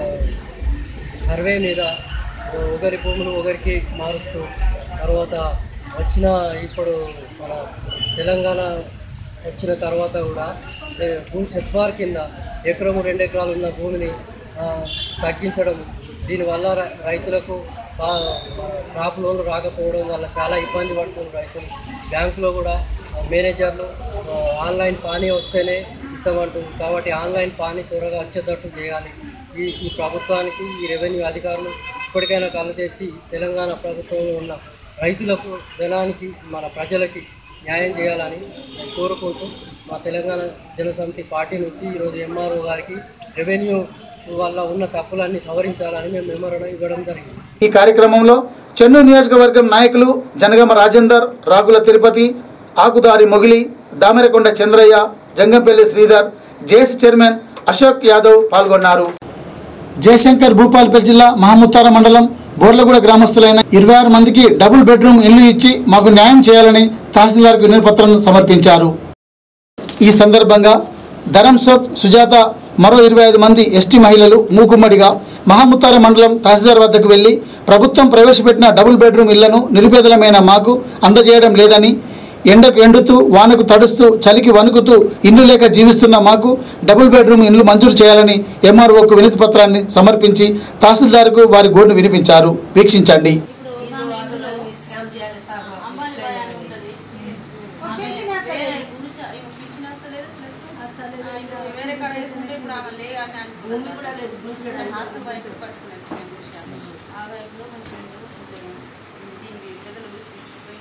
సర్వే మీద ఒకరి భూములు ఒకరికి మారుస్తూ తర్వాత వచ్చిన ఇప్పుడు మన తెలంగాణ వచ్చిన తర్వాత కూడా ఏ, భూమి సెట్వార్ కింద ఎకరము రెండు ఎకరాలు ఉన్న భూమిని ఆ, తగ్గించడం దీనివల్ల రై- రైతులకు పా- క్రాప్ లోన్లు రాకపోవడం వల్ల చాలా ఇబ్బంది పడుతున్నారు రైతులు బ్యాంకులో కూడా ఆ, మేనేజర్లు ఆ, ఆన్లైన్ పానీ వస్తేనే ఇస్తామంటారు కాబట్టి ఆన్లైన్ పానీ త్వరగా వచ్చేటట్టు చేయాలి ఈ ఈ ప్రభుత్వానికి ఈ రెవెన్యూ అధికారులు ఇప్పటికైనా కళ్ళు తెచ్చి తెలంగాణ ప్రభుత్వంలో ఉన్న రైతులకు జనానికి మన ప్రజలకి న్యాయం చేయాలని కోరుకుంటూ మా తెలంగాణ జనసమితి పార్టీ నుంచి ఈరోజు ఎంఆర్ఓ గారికి రెవెన్యూ వల్ల ఉన్న తప్పులన్నీ సవరించాలని మేము మెమోరం ఇవ్వడం జరిగింది ఈ కార్యక్రమంలో చెన్నూరు నియోజకవర్గం నాయకులు జనగమ రాజేందర్ రాగుల తిరుపతి ఆకుదారి మొగిలి దామెరకొండ చంద్రయ్య జంగంపల్లి శ్రీధర్ జేఎస్ చైర్మన్ అశోక్ యాదవ్ పాల్గొన్నారు జయశంకర్ భూపాల్పల్లి జిల్లా మహముత్తార మండలం బోర్లగూడ గ్రామస్తులైన ఇరవై ఆరు మందికి డబుల్ బెడ్రూమ్ ఇల్లు ఇచ్చి మాకు న్యాయం చేయాలని తహసీల్దార్కు వినతిపత్రం సమర్పించారు ఈ సందర్భంగా ధరంసోత్ సుజాత మరో ఇరవై ఐదు మంది ఎస్టీ మహిళలు మూకుమ్మడిగా మహాముత్తార మండలం తహసీల్దార్ వద్దకు వెళ్లి ప్రభుత్వం ప్రవేశపెట్టిన డబుల్ బెడ్రూమ్ ఇళ్లను నిరుపేదలమైన మాకు అందజేయడం లేదని ఎండకు ఎండుతూ వానకు తడుస్తూ చలికి వణుకుతూ ఇల్లు లేక జీవిస్తున్న మాకు డబుల్ బెడ్రూమ్ ఇల్లు మంజూరు చేయాలని ఎంఆర్ఓకు వినతి పత్రాన్ని సమర్పించి తహసీల్దార్కు వారి గోడును వినిపించారు వీక్షించండి వేరే కాడ వేసుకుంటే ఇప్పుడు ఆమె లే అని భూమి కూడా లేదు హాస్టల్ బయట పట్టుకుని వచ్చినాయి ఆ వైపులో కొంచెం దీనికి పెద్దలు తీసుకుపోయి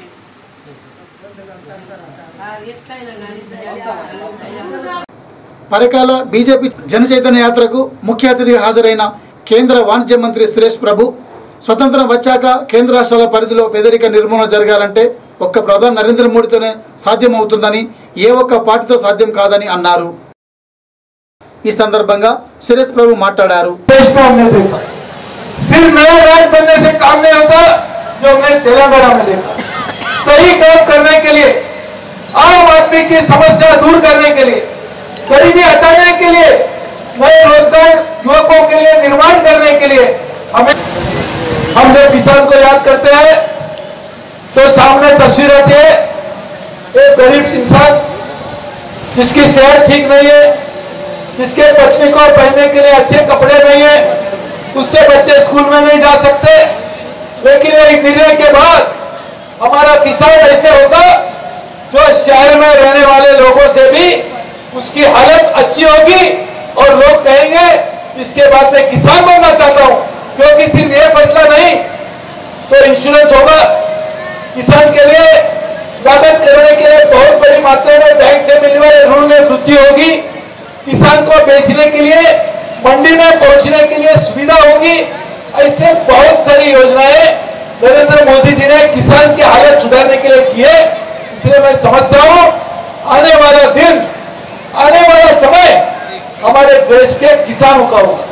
పరకాల బీజేపీ జనచైతన్య యాత్రకు ముఖ్య అతిథిగా హాజరైన కేంద్ర వాణిజ్య మంత్రి సురేష్ ప్రభు స్వతంత్రం వచ్చాక కేంద్ర రాష్ట్రాల పరిధిలో పేదరిక నిర్మూలన జరగాలంటే ఒక్క ప్రధాని నరేంద్ర మోడీతోనే సాధ్యమవుతుందని ఏ ఒక్క పార్టీతో సాధ్యం కాదని అన్నారు ఈ సందర్భంగా సురేష్ ప్రభు మాట్లాడారు देश में हमने देखा सिर्फ नया राज बनने से काम नहीं होता जो हमने तेलंगाना में देखा सही काम करने के लिए आम आदमी की समस्या दूर करने के लिए गरीबी हटाने के लिए नए रोजगार युवकों के लिए निर्माण करने के लिए हमें हम जब किसान को याद करते हैं तो सामने तस्वीर आती है एक गरीब इंसान जिसकी सेहत ठीक नहीं है जिसके पत्नी को पहनने के लिए अच्छे कपड़े नहीं है उससे बच्चे स्कूल में नहीं जा सकते लेकिन एक निर्णय के बाद हमारा किसान ऐसे होगा जो शहर में रहने वाले लोगों से भी उसकी हालत अच्छी होगी और लोग कहेंगे इसके बाद मैं किसान बनना चाहता हूं क्योंकि सिर्फ ये फैसला नहीं तो इंश्योरेंस होगा किसान के लिए लागत करने के लिए बहुत बड़ी मात्रा में बैंक से मिलने वाले ऋण में वृद्धि होगी किसान को बेचने के लिए मंडी में पहुंचने के लिए सुविधा होगी ऐसे बहुत सारी योजनाएं नरेंद्र मोदी जी ने किसान की हालत सुधारने के लिए की है इसलिए मैं समझता हूं आने वाला दिन आने वाला समय हमारे देश के किसानों का होगा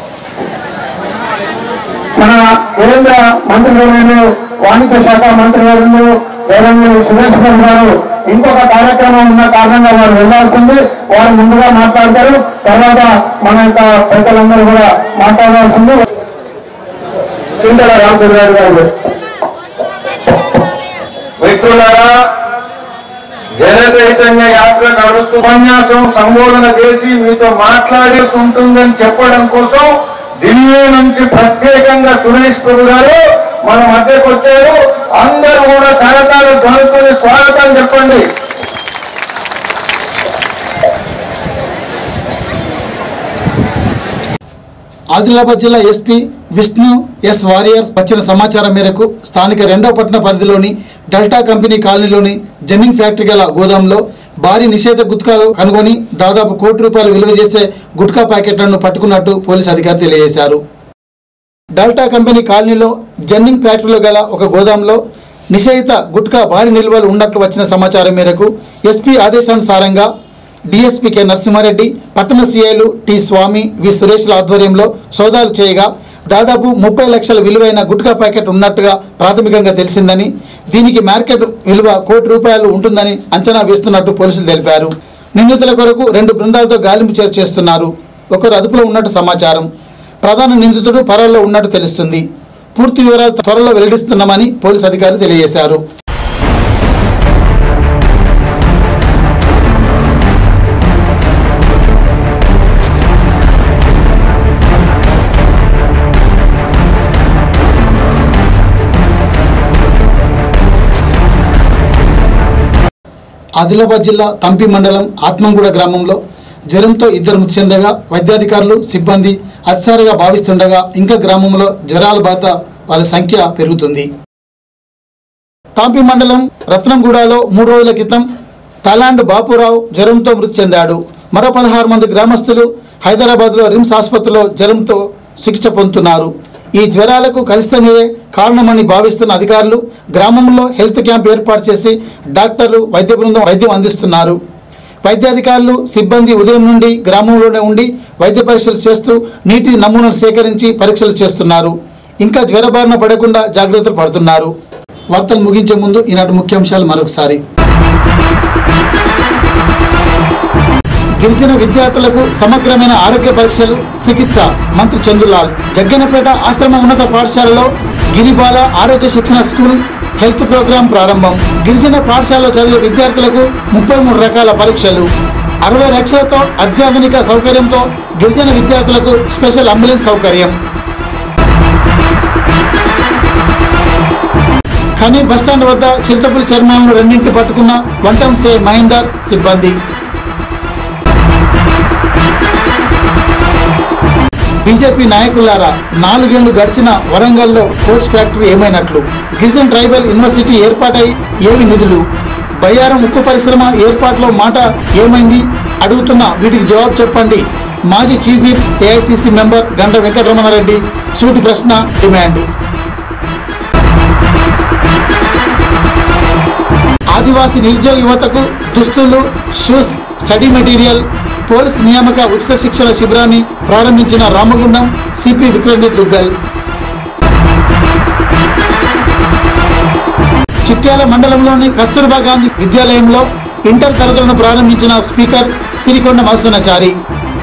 మన కేంద్ర మంత్రివర్యులు వాణిజ్య శాఖ మంత్రివర్యులు గౌరవనీయులు సురేష్ బాబు గారు ఇంకొక కార్యక్రమం ఉన్న కారణంగా వారు వెళ్లాల్సింది వారు ముందుగా మాట్లాడతారు తర్వాత మన యొక్క పెద్దలందరూ కూడా మాట్లాడాల్సింది చింతల రామచంద్రరావు గారు మిత్రులారా జన చైతన్య యాత్ర నడుస్తూ ఉపన్యాసం సంబోధన చేసి మీతో మాట్లాడుకుంటుందని చెప్పడం కోసం ఢిల్లీ నుంచి ప్రత్యేకంగా సురేష్ ప్రభు గారు మన మధ్యకు వచ్చారు అందరూ కూడా కరతాల ధ్వనుకొని స్వాగతం చెప్పండి ఆదిలాబాద్ జిల్లా ఎస్పీ విష్ణు ఎస్ వారియర్స్ వచ్చిన సమాచారం మేరకు స్థానిక రెండో పట్టణ పరిధిలోని డెల్టా కంపెనీ కాలనీలోని జన్నింగ్ ఫ్యాక్టరీ గల గోదాంలో భారీ నిషేధ గుట్కాలు కనుగొని దాదాపు కోటి రూపాయలు విలువ చేసే గుట్కా ప్యాకెట్లను పట్టుకున్నట్టు పోలీసు అధికారి తెలియజేశారు డెల్టా కంపెనీ కాలనీలో జన్నింగ్ ఫ్యాక్టరీలో గల ఒక గోదాంలో నిషేధిత గుట్కా భారీ నిల్వలు ఉన్నట్లు వచ్చిన సమాచారం మేరకు ఎస్పీ ఆదేశానుసారంగా డిఎస్పీ కె నరసింహారెడ్డి పట్టణ సీఐలు టి స్వామి వి సురేష్ల ఆధ్వర్యంలో సోదాలు చేయగా దాదాపు ముప్పై లక్షల విలువైన గుట్కా ప్యాకెట్ ఉన్నట్టుగా ప్రాథమికంగా తెలిసిందని దీనికి మార్కెట్ విలువ కోటి రూపాయలు ఉంటుందని అంచనా వేస్తున్నట్టు పోలీసులు తెలిపారు నిందితుల కొరకు రెండు బృందాలతో గాలింపు చర్చ చేస్తున్నారు ఒకరు అదుపులో ఉన్నట్టు సమాచారం ప్రధాన నిందితుడు పరోల్లో ఉన్నట్టు తెలుస్తుంది పూర్తి వివరాలు త్వరలో వెల్లడిస్తున్నామని పోలీసు అధికారులు తెలియజేశారు ఆదిలాబాద్ జిల్లా తంపి మండలం ఆత్మంగూడ గ్రామంలో జ్వరంతో ఇద్దరు మృతి చెందగా వైద్యాధికారులు సిబ్బంది అత్సారిగా భావిస్తుండగా ఇంకా గ్రామంలో జ్వరాల బాధ వాళ్ళ సంఖ్య పెరుగుతుంది తాంపి మండలం రత్నంగూడలో మూడు రోజుల క్రితం తలాండ్ బాపురావు జ్వరంతో మృతి చెందాడు మరో పదహారు మంది గ్రామస్తులు హైదరాబాద్లో రిమ్స్ ఆసుపత్రిలో జ్వరంతో చికిత్స పొందుతున్నారు ఈ జ్వరాలకు కలుషితమయ్యే కారణమని భావిస్తున్న అధికారులు గ్రామంలో హెల్త్ క్యాంప్ ఏర్పాటు చేసి డాక్టర్లు వైద్య బృందం వైద్యం అందిస్తున్నారు వైద్యాధికారులు సిబ్బంది ఉదయం నుండి గ్రామంలోనే ఉండి వైద్య పరీక్షలు చేస్తూ నీటి నమూనాలు సేకరించి పరీక్షలు చేస్తున్నారు ఇంకా జ్వరబారిన పడకుండా జాగ్రత్తలు పడుతున్నారు వార్తలు ముగించే ముందు ఈనాటి ముఖ్యాంశాలు మరొకసారి గిరిజన విద్యార్థులకు సమగ్రమైన ఆరోగ్య పరీక్షలు చికిత్స మంత్రి చందులాల్ జగ్గనపేట ఆశ్రమ ఉన్నత పాఠశాలలో గిరిబాల ఆరోగ్య శిక్షణ స్కూల్ హెల్త్ ప్రోగ్రాం ప్రారంభం గిరిజన పాఠశాలలో చదివే విద్యార్థులకు ముప్పై మూడు రకాల పరీక్షలు అరవై లక్షలతో అత్యాధునిక సౌకర్యంతో గిరిజన విద్యార్థులకు స్పెషల్ అంబులెన్స్ సౌకర్యం ఖని బస్టాండ్ వద్ద చిరుతపులి చర్మాలను రెండింటి పట్టుకున్న వంటం సే మహేందర్ సిబ్బంది బీజేపీ నాయకులారా నాలుగేళ్లు గడిచిన వరంగల్లో కోచ్ ఫ్యాక్టరీ ఏమైనట్లు గిరిజన ట్రైబల్ యూనివర్సిటీ ఏర్పాటై ఏవి నిధులు బయ్యారం ఉక్కు పరిశ్రమ ఏర్పాటులో మాట ఏమైంది అడుగుతున్న వీటికి జవాబు చెప్పండి మాజీ చీఫ్ విప్ ఏఐసిసి మెంబర్ గంట వెంకటరమణారెడ్డి సూటి ప్రశ్న డిమాండ్ ఆదివాసీ నిరుద్యోగ యువతకు దుస్తులు షూస్ స్టడీ మెటీరియల్ పోలీస్ నియామక ఉచిత శిక్షణ శిబిరాన్ని ప్రారంభించిన రామగుండం సిపి విక్రమి దుగ్గల్ చిట్యాల మండలంలోని కస్తూర్బా గాంధీ విద్యాలయంలో ఇంటర్ తరగతులను ప్రారంభించిన స్పీకర్ సిరికొండ మధుసూనాచారి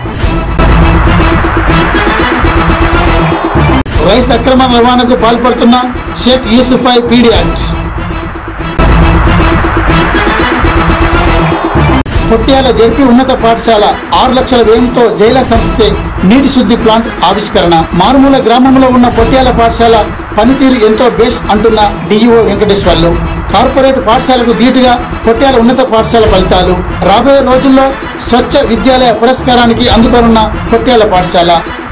రైస్ అక్రమ రవాణాకు పాల్పడుతున్న షేక్ యూసుఫై పీడీ యాక్ట్ పొట్యాల జడ్పీ ఉన్నత పాఠశాల ఆరు లక్షల వ్యయంతో జైల సంస్థ నీటి శుద్ధి ప్లాంట్ ఆవిష్కరణ మారుమూల గ్రామంలో ఉన్న పొట్యాల పాఠశాల పనితీరు ఎంతో బెస్ట్ అంటున్న డిఈఓ వెంకటేశ్వర్లు కార్పొరేట్ పాఠశాలకు ధీటుగా పొట్యాల ఉన్నత పాఠశాల ఫలితాలు రాబోయే రోజుల్లో స్వచ్ఛ విద్యాలయ పురస్కారానికి అందుకోనున్న పొట్యాల పాఠశాల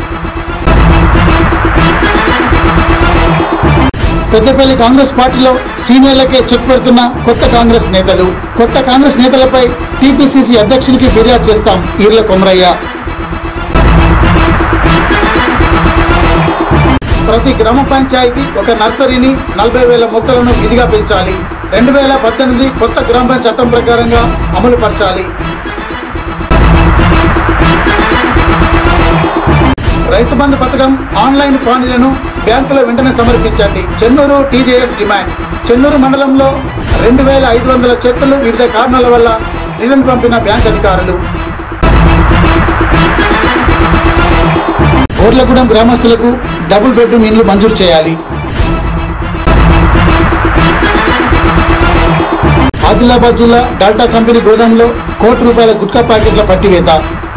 పెద్దపల్లి కాంగ్రెస్ పార్టీలో సీనియర్లకే చెక్ పెడుతున్న కొత్త కాంగ్రెస్ నేతలు కొత్త కాంగ్రెస్ నేతలపై టీపీసీసీ అధ్యక్షునికి ఫిర్యాదు చేస్తాం ఈర్ల కొమరయ్య ప్రతి గ్రామ పంచాయతీ ఒక నర్సరీని నలభై వేల మొక్కలను విధిగా పెంచాలి రెండు వేల పద్దెనిమిది కొత్త గ్రామ పంచాయతీ చట్టం ప్రకారంగా అమలు పరచాలి రైతు బంధు పథకం ఆన్లైన్ ఫానులను బ్యాంకులో వెంటనే సమర్పించండి చెన్నూరు టీజేఎస్ డిమాండ్ చెన్నూరు మండలంలో రెండు వేల ఐదు వందల చెక్కులు వివిధ కారణాల వల్ల రిటర్న్ పంపిన బ్యాంక్ అధికారులు ఓర్లగూడెం గ్రామస్తులకు డబుల్ బెడ్రూమ్ ఇండ్లు మంజూరు చేయాలి ఆదిలాబాద్ జిల్లా డాల్టా కంపెనీ గోదాంలో కోటి రూపాయల గుట్కా ప్యాకెట్ల పట్టివేత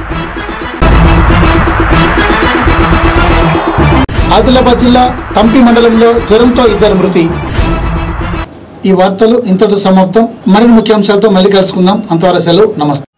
ఆదిలాబాద్ జిల్లా కంపి మండలంలో జ్వరంతో ఇద్దరు మృతి ఈ వార్తలు ఇంతటితో సమాప్తం మరిన్ని ముఖ్యాంశాలతో మళ్ళీ కలుసుకుందాం అంతవరకు సెలవు నమస్తే